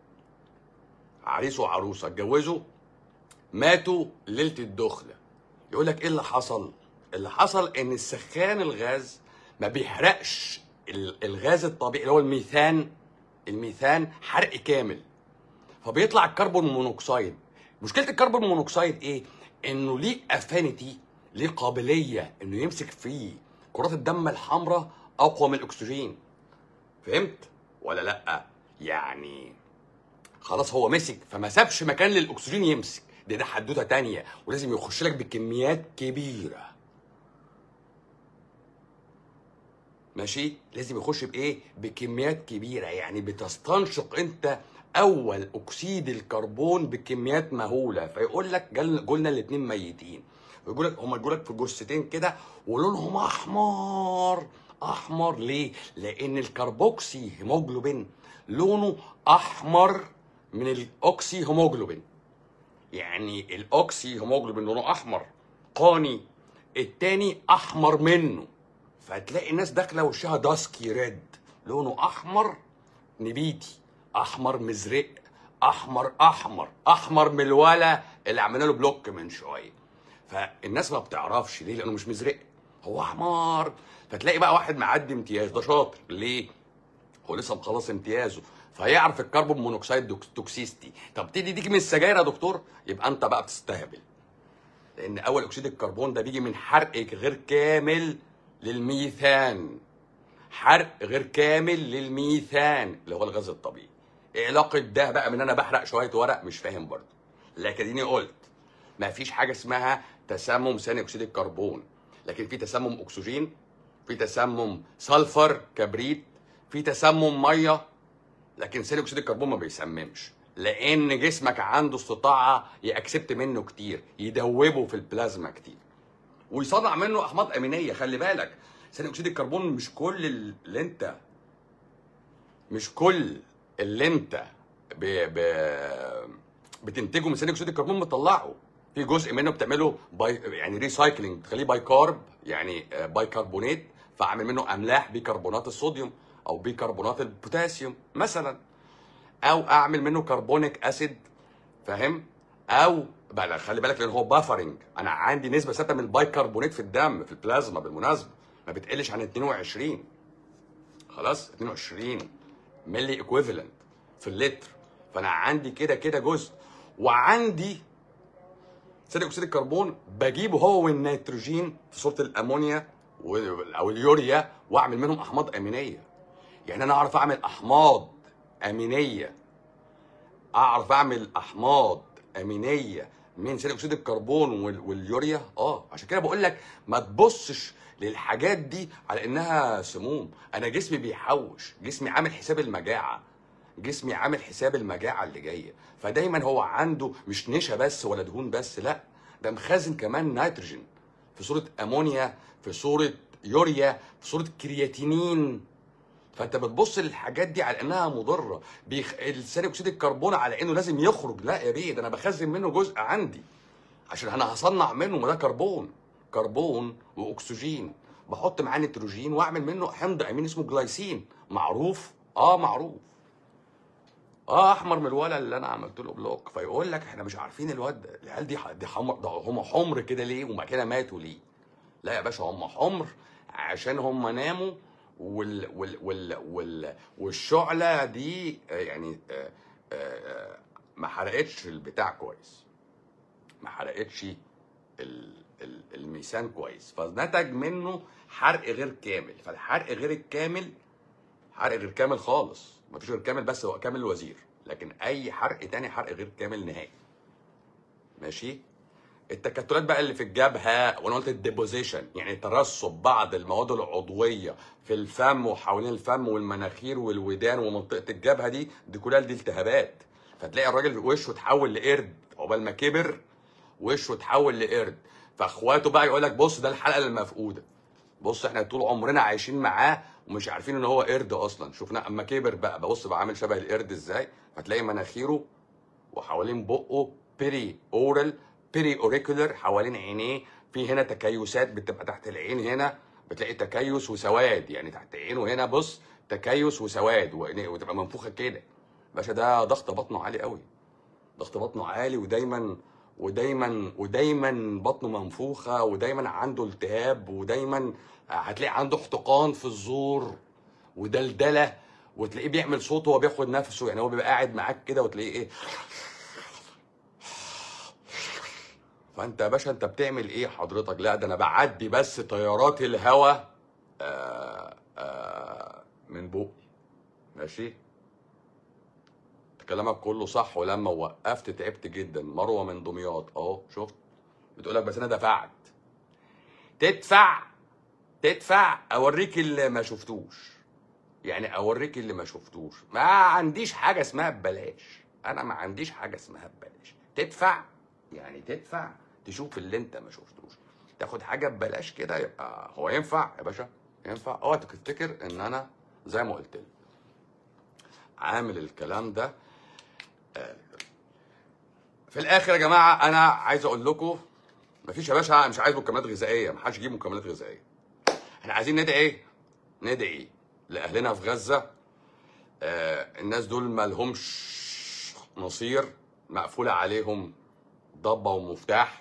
عريس وعروسه اتجوزوا ماتوا ليله الدخله يقول لك ايه اللي حصل اللي حصل ان السخان الغاز ما بيحرقش ال- الغاز الطبيعي اللي هو الميثان الميثان حرق كامل فبيطلع الكربون مونوكسيد مشكله الكربون مونوكسيد ايه انه ليه افانيتي ليه قابليه انه يمسك في كرات الدم الحمراء اقوى من الاكسجين فهمت ولا لا يعني خلاص هو مسك فما سابش مكان للاكسجين يمسك ده ده حدوته تانية ولازم يخش لك بكميات كبيره ماشي لازم يخش بايه بكميات كبيره يعني بتستنشق انت اول اكسيد الكربون بكميات مهوله فيقول لك جل- قلنا الاثنين ميتين ويقول لك هم يقول لك في جثتين كده ولونهم احمر احمر ليه لان الكربوكسي هيموجلوبين لونه احمر من الاوكسي هيموجلوبين يعني الاوكسي هيموجلوبين لونه احمر قاني التاني احمر منه فهتلاقي الناس داخله وشها داسكي ريد لونه احمر نبيتي احمر مزرق احمر احمر احمر من الولا اللي عملنا له بلوك من شويه فالناس ما بتعرفش ليه لانه مش مزرق هو احمر فتلاقي بقى واحد معدي امتياز ده شاطر ليه هو لسه مخلص امتيازه فيعرف الكربون مونوكسيد دوكس- توكسيستي طب تيجي تيجي من السجاير يا دكتور يبقى انت بقى بتستهبل لان اول اكسيد الكربون ده بيجي من حرق غير كامل للميثان حرق غير كامل للميثان اللي هو الغاز الطبيعي ايه علاقه ده بقى من انا بحرق شويه ورق مش فاهم برضه لكن اديني قلت ما فيش حاجه اسمها تسمم ثاني اكسيد الكربون لكن في تسمم اكسجين في تسمم سلفر كبريت في تسمم ميه لكن ثاني اكسيد الكربون ما بيسممش لان جسمك عنده استطاعه يأكسبت منه كتير يدوبه في البلازما كتير ويصنع منه احماض امينيه خلي بالك ثاني اكسيد الكربون مش كل اللي انت مش كل اللي انت ب... ب... بتنتجه من ثاني اكسيد الكربون بتطلعه في جزء منه بتعمله باي يعني ريسايكلينج تخليه باي كارب يعني آه، باي كربونات فاعمل منه املاح بيكربونات الصوديوم او بيكربونات البوتاسيوم مثلا او اعمل منه كربونيك اسيد فاهم او بقى خلي بالك لان هو بافرنج انا عندي نسبه ثابته من البايكربونات في الدم في البلازما بالمناسبه ما بتقلش عن 22 خلاص 22 ملي ايكويفالنت في اللتر فانا عندي كده كده جزء وعندي ثاني اكسيد الكربون بجيبه هو والنيتروجين في صوره الامونيا و- او اليوريا واعمل منهم احماض امينيه يعني انا اعرف اعمل احماض امينيه اعرف اعمل احماض امينيه من ثاني اكسيد الكربون وال- واليوريا اه عشان كده بقول لك ما تبصش للحاجات دي على انها سموم انا جسمي بيحوش جسمي عامل حساب المجاعه جسمي عامل حساب المجاعه اللي جايه فدايما هو عنده مش نشا بس ولا دهون بس لا ده مخزن كمان نيتروجين في صوره امونيا في صوره يوريا في صوره كرياتينين فانت بتبص للحاجات دي على انها مضره بيخ... ثاني اكسيد الكربون على انه لازم يخرج لا يا بيه ده انا بخزن منه جزء عندي عشان انا هصنع منه ما ده كربون كربون واكسجين بحط معاه نيتروجين واعمل منه حمض امين اسمه جلايسين معروف اه معروف اه احمر من الولا اللي انا عملت له بلوك فيقول لك احنا مش عارفين الواد ده العيال دي ح- دي حمر ده هم حمر كده ليه وما كده ماتوا ليه لا يا باشا هم حمر عشان هم ناموا وال وال وال وال والشعله دي آه، يعني آه، آه، ما حرقتش البتاع كويس ما حرقتش ال- ال- الميزان كويس فنتج منه حرق غير كامل فالحرق غير الكامل حرق غير كامل خالص مفيش غير كامل بس هو كامل الوزير لكن اي حرق تاني حرق غير كامل نهائي ماشي التكتلات بقى اللي في الجبهه وانا قلت الديبوزيشن يعني ترسب بعض المواد العضويه في الفم وحوالين الفم والمناخير والودان ومنطقه الجبهه دي دي كلها دي التهابات فتلاقي الراجل وشه اتحول لقرد عقبال ما كبر وشه اتحول لقرد فاخواته بقى يقول لك بص ده الحلقه المفقوده بص احنا طول عمرنا عايشين معاه ومش عارفين ان هو قرد اصلا شفنا اما كبر بقى بص بقى عامل شبه القرد ازاي فتلاقي مناخيره وحوالين بقه بيري اورال بيري اوريكولر حوالين عينيه في هنا تكيسات بتبقى تحت العين هنا بتلاقي تكيس وسواد يعني تحت عينه هنا بص تكيس وسواد وعينيه- وتبقى منفوخه كده باشا ده ضغط بطنه عالي قوي ضغط بطنه عالي ودايما ودايما ودايما بطنه منفوخه ودايما عنده التهاب ودايما هتلاقي عنده احتقان في الزور ودلدله وتلاقيه بيعمل صوت وهو بياخد نفسه يعني هو بيبقى قاعد معاك كده وتلاقيه ايه فانت يا باشا انت بتعمل ايه حضرتك لا ده انا بعدي بس تيارات الهواء آه آه من بقي ماشي كلامك كله صح ولما وقفت تعبت جدا مروه من دمياط اهو شفت بتقول لك بس انا دفعت تدفع تدفع اوريك اللي ما شفتوش يعني اوريك اللي ما شفتوش ما عنديش حاجه اسمها ببلاش انا ما عنديش حاجه اسمها ببلاش تدفع يعني تدفع تشوف اللي انت ما شفتوش تاخد حاجه ببلاش كده يبقى هو ينفع يا باشا ينفع اوعى تفتكر ان انا زي ما قلت لك عامل الكلام ده في الاخر يا جماعه انا عايز اقول لكم مفيش يا باشا مش عايز مكملات غذائيه محدش يجيب مكملات غذائيه احنا عايزين ندعي ايه ندعي لاهلنا في غزه آه الناس دول ما لهمش نصير مقفوله عليهم ضبه ومفتاح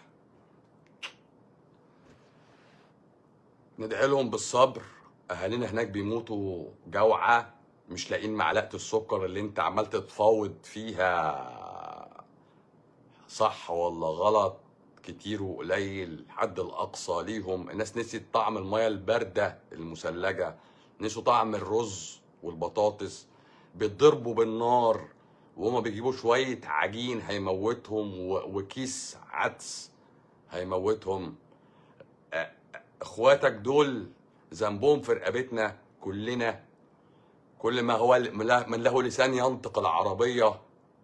ندعي لهم بالصبر اهالينا هناك بيموتوا جوعه مش لاقيين معلقه السكر اللي انت عمال تتفاوض فيها صح ولا غلط كتير وقليل الحد الاقصى ليهم الناس نسيت طعم الميه البارده المثلجه نسوا طعم الرز والبطاطس بيتضربوا بالنار وهما بيجيبوا شويه عجين هيموتهم و- وكيس عدس هيموتهم اخواتك دول ذنبهم في رقبتنا كلنا كل ما هو من له لسان ينطق العربيه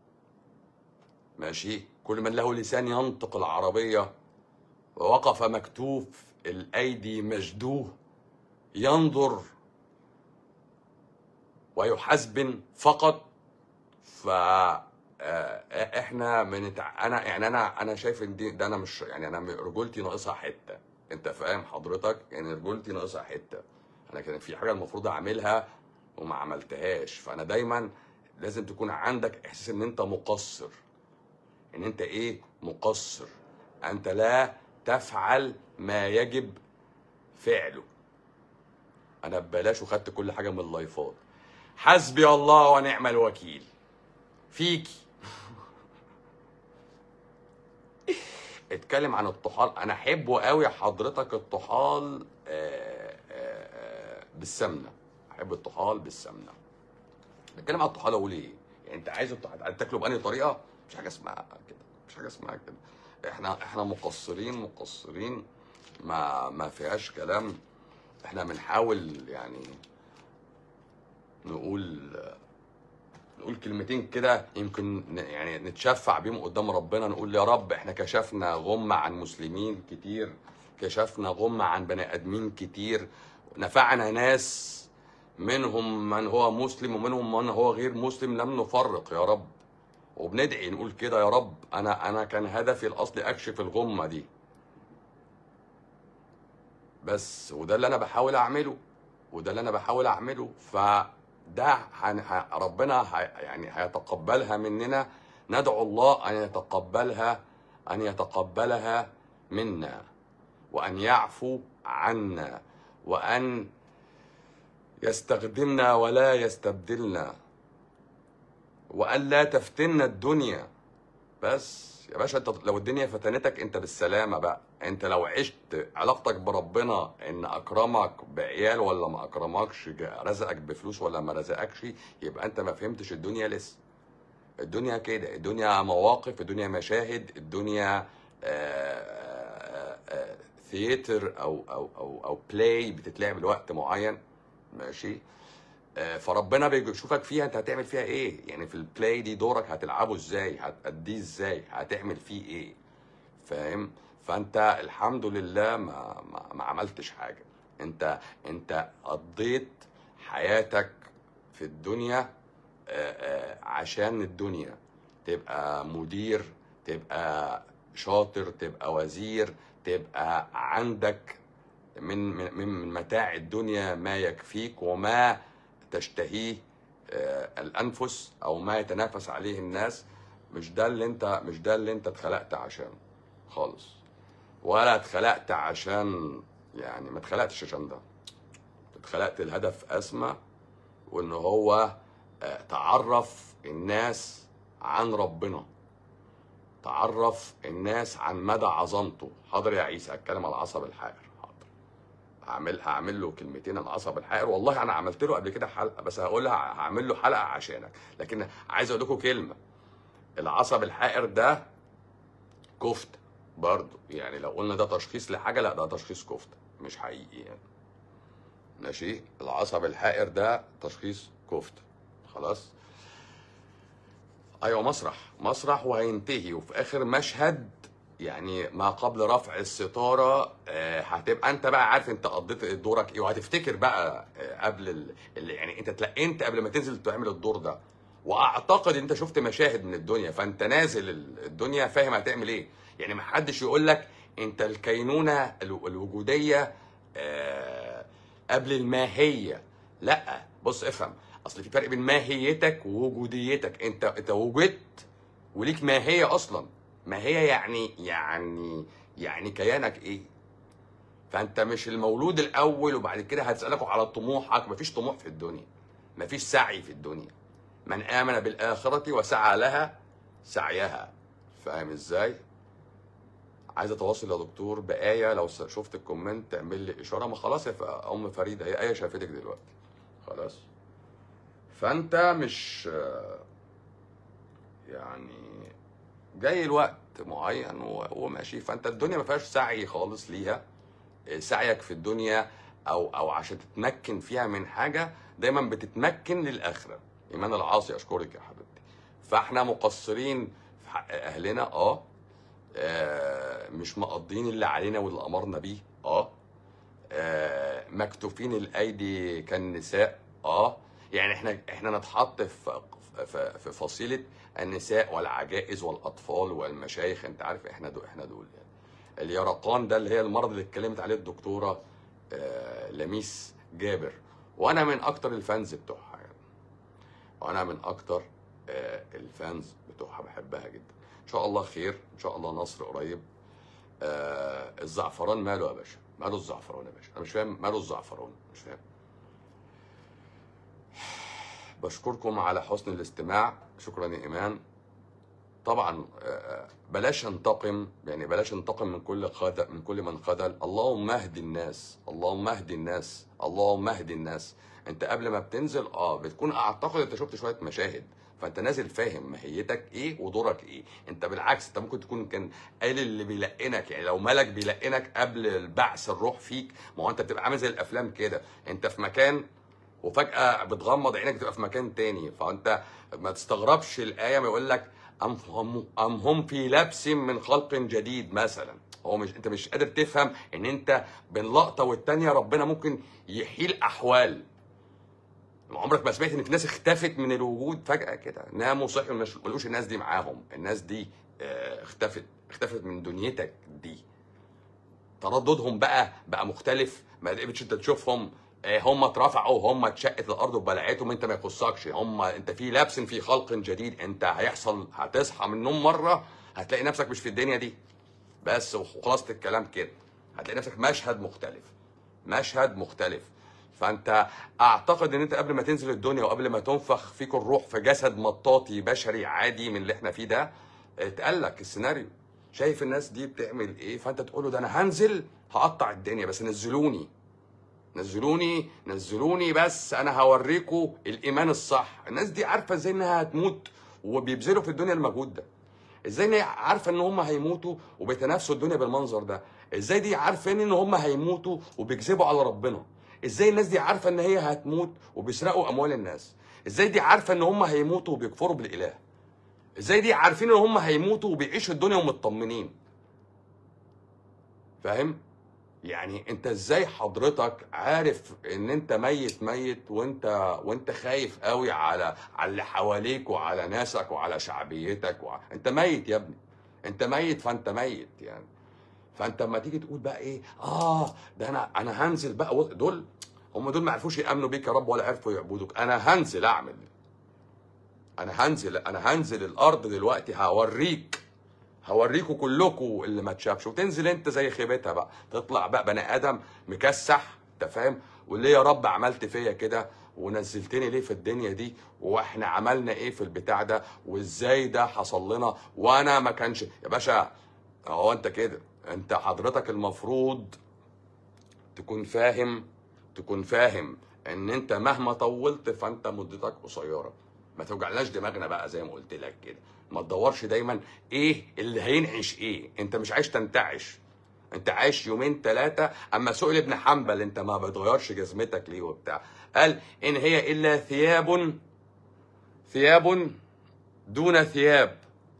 ماشي كل من له لسان ينطق العربيه ووقف مكتوف الايدي مجدوه ينظر ويحاسبن فقط ف آه، احنا بنتع... انا يعني انا انا شايف ان دي ده انا مش يعني انا رجولتي ناقصها حته انت فاهم حضرتك يعني رجولتي ناقصها حته انا كان في حاجه المفروض اعملها وما عملتهاش فانا دايما لازم تكون عندك احساس ان انت مقصر ان انت ايه مقصر انت لا تفعل ما يجب فعله انا ببلاش وخدت كل حاجه من اللايفات حسبي الله ونعم الوكيل فيكي اتكلم عن الطحال انا احبه قوي حضرتك الطحال آه، آه، آه، بالسمنه احب الطحال بالسمنه بتكلم عن الطحال اقول ايه يعني انت عايز الطحال عايز تاكله بأنهي طريقه مش حاجه اسمها كده مش حاجه اسمها كده احنا احنا مقصرين مقصرين ما ما فيهاش كلام احنا بنحاول يعني نقول نقول كلمتين كده يمكن ن- يعني نتشفع بيهم قدام ربنا نقول يا رب احنا كشفنا غمة عن مسلمين كتير كشفنا غمة عن بني ادمين كتير نفعنا ناس منهم من هو مسلم ومنهم من هو غير مسلم لم نفرق يا رب وبندعي نقول كده يا رب انا انا كان هدفي الاصلي اكشف الغمة دي بس وده اللي انا بحاول اعمله وده اللي انا بحاول اعمله فده هن... ه... ربنا ه... يعني هيتقبلها مننا ندعو الله ان يتقبلها ان يتقبلها منا وان يعفو عنا وان يستخدمنا ولا يستبدلنا وأن لا تفتنا الدنيا بس يا باشا انت لو الدنيا فتنتك انت بالسلامة بقى انت لو عشت علاقتك بربنا ان اكرمك بعيال ولا ما اكرمكش جا- رزقك بفلوس ولا ما رزقكش يبقى انت ما فهمتش الدنيا لسه الدنيا كده الدنيا مواقف الدنيا مشاهد الدنيا آه، آه، ثياتر او او او او بلاي بتتلعب لوقت معين ماشي آه، فربنا بيشوفك فيها انت هتعمل فيها ايه يعني في البلاي دي دورك هتلعبه ازاي هتأديه ازاي هتعمل فيه ايه فاهم فانت الحمد لله ما ما, ما عملتش حاجه انت انت قضيت حياتك في الدنيا آه، آه، عشان الدنيا تبقى مدير تبقى شاطر تبقى وزير تبقى عندك من من من متاع الدنيا ما يكفيك وما تشتهيه آه، الانفس او ما يتنافس عليه الناس مش ده اللي انت مش ده اللي انت اتخلقت عشانه خالص ولا اتخلقت عشان يعني ما اتخلقتش عشان ده اتخلقت الهدف اسمى وان هو آه، تعرف الناس عن ربنا تعرف الناس عن مدى عظمته حاضر يا عيسى اتكلم على العصب الحائر حاضر هعمل هعمل له كلمتين عن العصب الحائر والله انا عملت له قبل كده حلقه بس هقولها هعمل له حلقه عشانك لكن عايز اقول لكم كلمه العصب الحائر ده كفته برضه يعني لو قلنا ده تشخيص لحاجه لا ده تشخيص كفته مش حقيقي يعني ماشي العصب الحائر ده تشخيص كفته خلاص ايوه مسرح مسرح وهينتهي وفي اخر مشهد يعني ما قبل رفع الستاره آه، هتبقى انت بقى عارف انت قضيت دورك ايه وهتفتكر بقى آه، قبل ال... ال- يعني انت تلقنت قبل ما تنزل تعمل الدور ده واعتقد انت شفت مشاهد من الدنيا فانت نازل ال- الدنيا فاهم هتعمل ايه يعني ما حدش يقول لك انت الكينونه ال- الوجوديه آه، قبل الماهيه لا بص افهم اصل في فرق بين ماهيتك ووجوديتك انت انت وجدت وليك ماهيه اصلا ماهيه يعني يعني يعني كيانك ايه فانت مش المولود الاول وبعد كده هتسالكوا على طموحك مفيش طموح في الدنيا مفيش سعي في الدنيا من امن بالاخره وسعى لها سعيها فاهم ازاي عايز اتواصل يا دكتور بآية لو س- شفت الكومنت تعمل لي اشاره ما خلاص يا ف- ام فريده هي آية شافتك دلوقتي خلاص فانت مش يعني جاي الوقت معين و- وماشي فانت الدنيا ما فيهاش سعي خالص ليها سعيك في الدنيا او او عشان تتمكن فيها من حاجه دايما بتتمكن للاخره ايمان العاصي اشكرك يا حبيبتي فاحنا مقصرين في حق اهلنا اه آه، مش مقضين اللي علينا واللي امرنا بيه اه آه، مكتوفين الايدي كالنساء اه يعني احنا احنا نتحط في في في فصيله النساء والعجائز والاطفال والمشايخ انت عارف احنا دول احنا دول يعني اليرقان ده اللي هي المرض اللي اتكلمت عليه الدكتوره آه، لميس جابر وانا من اكتر الفانز بتوعها يعني وانا من اكتر آه، الفانز بتوعها بحبها جدا ان شاء الله خير ان شاء الله نصر قريب آه الزعفران ماله يا باشا ماله الزعفران يا باشا انا مش فاهم ماله الزعفران مش فاهم بشكركم على حسن الاستماع شكرا يا ايمان طبعا آه، بلاش ننتقم يعني بلاش ننتقم من كل خذل من كل من خذل اللهم اهد الناس اللهم اهد الناس اللهم اهد الناس انت قبل ما بتنزل اه بتكون اعتقد انت شفت شويه مشاهد فانت نازل فاهم ماهيتك ايه ودورك ايه انت بالعكس انت ممكن تكون كان قال اللي بيلقنك يعني لو ملك بيلقنك قبل البعث الروح فيك ما هو انت بتبقى عامل زي الافلام كده انت في مكان وفجأة بتغمض عينك تبقى في مكان تاني فأنت ما تستغربش الآية ما يقول لك أم هم, أم هم في لبس من خلق جديد مثلا هو مش انت مش قادر تفهم ان انت بين لقطه والتانيه ربنا ممكن يحيل احوال عمرك ما سمعت ان في ناس اختفت من الوجود فجاه كده ناموا صحوا مش ما لقوش الناس دي معاهم الناس دي آه، اختفت اختفت من دنيتك دي ترددهم بقى بقى مختلف ما قدرتش انت تشوفهم آه، هم اترفعوا هم اتشقت الارض وبلعتهم انت ما يخصكش هم انت في لبس في خلق جديد انت هيحصل هتصحى من النوم مره هتلاقي نفسك مش في الدنيا دي بس وخلاصه الكلام كده هتلاقي نفسك مشهد مختلف مشهد مختلف فانت اعتقد ان انت قبل ما تنزل الدنيا وقبل ما تنفخ فيك الروح في جسد مطاطي بشري عادي من اللي احنا فيه ده اتقال لك السيناريو شايف الناس دي بتعمل ايه فانت تقول له ده انا هنزل هقطع الدنيا بس نزلوني نزلوني نزلوني بس انا هوريكم الايمان الصح الناس دي عارفه ازاي انها هتموت وبيبذلوا في الدنيا المجهود ده ازاي ان هي عارفه ان هم هيموتوا وبيتنافسوا الدنيا بالمنظر ده ازاي دي عارفين ان هم هيموتوا وبيكذبوا على ربنا ازاي الناس دي عارفه ان هي هتموت وبيسرقوا اموال الناس ازاي دي عارفه ان هم هيموتوا وبيكفروا بالاله ازاي دي عارفين ان هم هيموتوا وبيعيشوا الدنيا ومطمنين فاهم يعني انت ازاي حضرتك عارف ان انت ميت ميت وانت وانت خايف قوي على على اللي حواليك وعلى ناسك وعلى شعبيتك وع... انت ميت يا ابني انت ميت فانت ميت يعني فانت لما تيجي تقول بقى ايه اه ده انا انا هنزل بقى و- دول هم دول ما عرفوش يامنوا بيك يا رب ولا عرفوا يعبدوك انا هنزل اعمل انا هنزل انا هنزل الارض دلوقتي هوريك هوريكوا كلكوا اللي ما تشافش وتنزل انت زي خيبتها بقى تطلع بقى بني ادم مكسح انت فاهم واللي يا رب عملت فيا كده ونزلتني ليه في الدنيا دي واحنا عملنا ايه في البتاع ده وازاي ده حصل لنا وانا ما كانش يا باشا اهو انت كده انت حضرتك المفروض تكون فاهم تكون فاهم ان انت مهما طولت فانت مدتك قصيره ما توجعلناش دماغنا بقى زي ما قلت لك كده ما تدورش دايما ايه اللي هينعش ايه انت مش عايش تنتعش انت عايش يومين ثلاثه اما سئل ابن حنبل انت ما بتغيرش جزمتك ليه وبتاع قال ان هي الا ثياب ثياب دون ثياب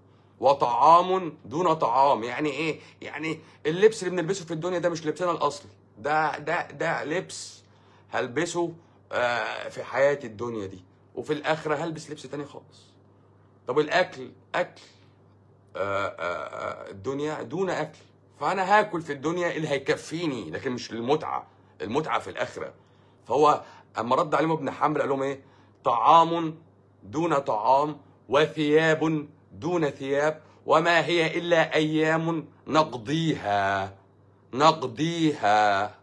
وطعام دون طعام يعني ايه يعني اللبس اللي بنلبسه في الدنيا ده مش لبسنا الاصلي ده ده ده لبس هلبسه آه، في حياتي الدنيا دي وفي الاخره هلبس لبس تاني خالص طب الاكل اكل آه، آه، آه، الدنيا دون اكل فانا هاكل في الدنيا اللي هيكفيني لكن مش المتعه المتعه في الاخره فهو اما رد عليهم ابن حنبل قال لهم ايه طعام دون طعام وثياب دون ثياب وما هي الا ايام نقضيها نقضيها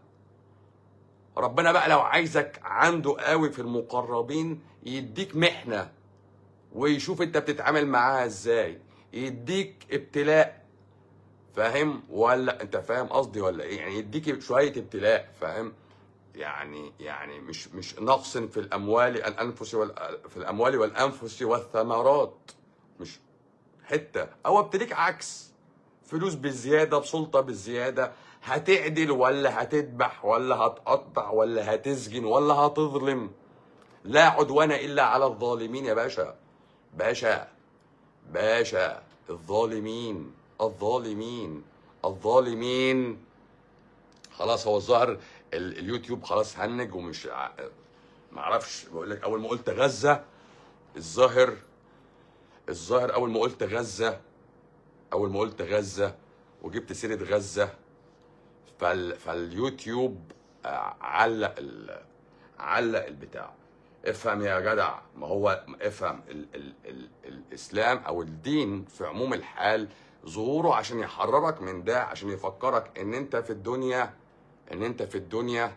ربنا بقى لو عايزك عنده قوي في المقربين يديك محنه ويشوف انت بتتعامل معاها ازاي يديك ابتلاء فاهم ولا انت فاهم قصدي ولا ايه يعني يديك شويه ابتلاء فاهم يعني يعني مش مش نقص في الاموال الانفس وال في الاموال والانفس والثمرات مش حته او ابتديك عكس فلوس بالزياده بسلطه بالزياده هتعدل ولا هتذبح ولا هتقطع ولا هتسجن ولا هتظلم لا عدوان الا على الظالمين يا باشا باشا باشا الظالمين الظالمين الظالمين خلاص هو الظاهر ال- اليوتيوب خلاص هنج ومش ع- معرفش بقول لك اول ما قلت غزه الظاهر الظاهر اول ما قلت غزه اول ما قلت غزه وجبت سيره غزه فال فاليوتيوب آه، علق ال... علق البتاع افهم يا جدع ما هو افهم ال... ال... ال... الاسلام او الدين في عموم الحال ظهوره عشان يحررك من ده عشان يفكرك ان انت في الدنيا ان انت في الدنيا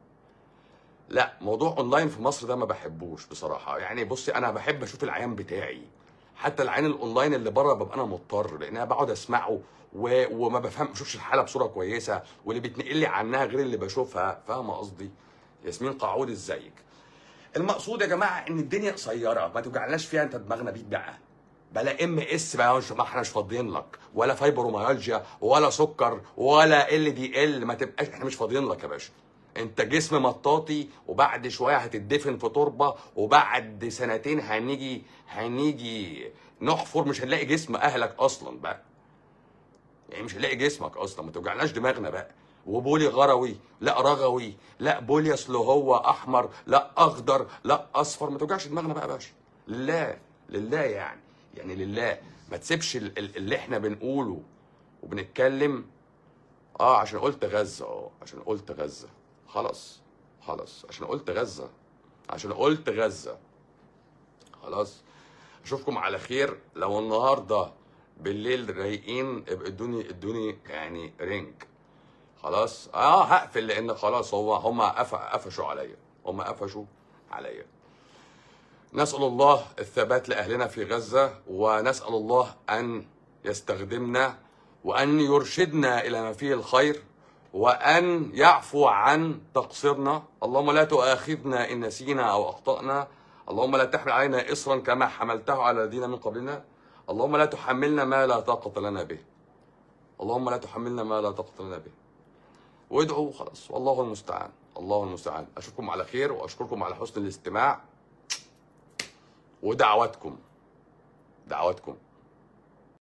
لا موضوع اونلاين في مصر ده ما بحبوش بصراحه يعني بصي انا بحب اشوف العيان بتاعي حتى العيان الاونلاين اللي بره ببقى انا مضطر لان انا بقعد اسمعه و... وما بفهم بشوفش الحاله بصوره كويسه واللي بيتنقل لي عنها غير اللي بشوفها فاهمه قصدي ياسمين قعود ازيك المقصود يا جماعه ان الدنيا قصيره ما توجعناش فيها انت دماغنا بيك بقى بلا ام اس بقى مش ما احناش فاضيين لك ولا فايبروميالجيا ولا سكر ولا ال دي ال ما تبقاش احنا مش فاضيين لك يا باشا انت جسم مطاطي وبعد شويه هتدفن في تربه وبعد سنتين هنيجي هنيجي نحفر مش هنلاقي جسم اهلك اصلا بقى يعني مش هنلاقي جسمك اصلا ما توجعناش دماغنا بقى وبولي غروي لا رغوي لا بولي اصل هو احمر لا اخضر لا اصفر ما توجعش دماغنا بقى يا باشا لله لله يعني يعني لله ما تسيبش ال- ال- اللي احنا بنقوله وبنتكلم اه عشان قلت غزه اه عشان قلت غزه خلاص خلاص عشان قلت غزه عشان قلت غزه خلاص اشوفكم على خير لو النهارده بالليل رايقين ابقى ادوني ادوني يعني رينج خلاص اه هقفل لان خلاص هو هم قف- قفشوا عليا هم قفشوا عليا نسأل الله الثبات لأهلنا في غزة ونسأل الله أن يستخدمنا وأن يرشدنا إلى ما فيه الخير وأن يعفو عن تقصيرنا اللهم لا تؤاخذنا إن نسينا أو أخطأنا اللهم لا تحمل علينا إصرا كما حملته على الذين من قبلنا اللهم لا تحملنا ما لا طاقة لنا به اللهم لا تحملنا ما لا طاقة لنا به وادعوا خلاص والله المستعان الله المستعان أشكركم على خير وأشكركم على حسن الاستماع ودعواتكم دعواتكم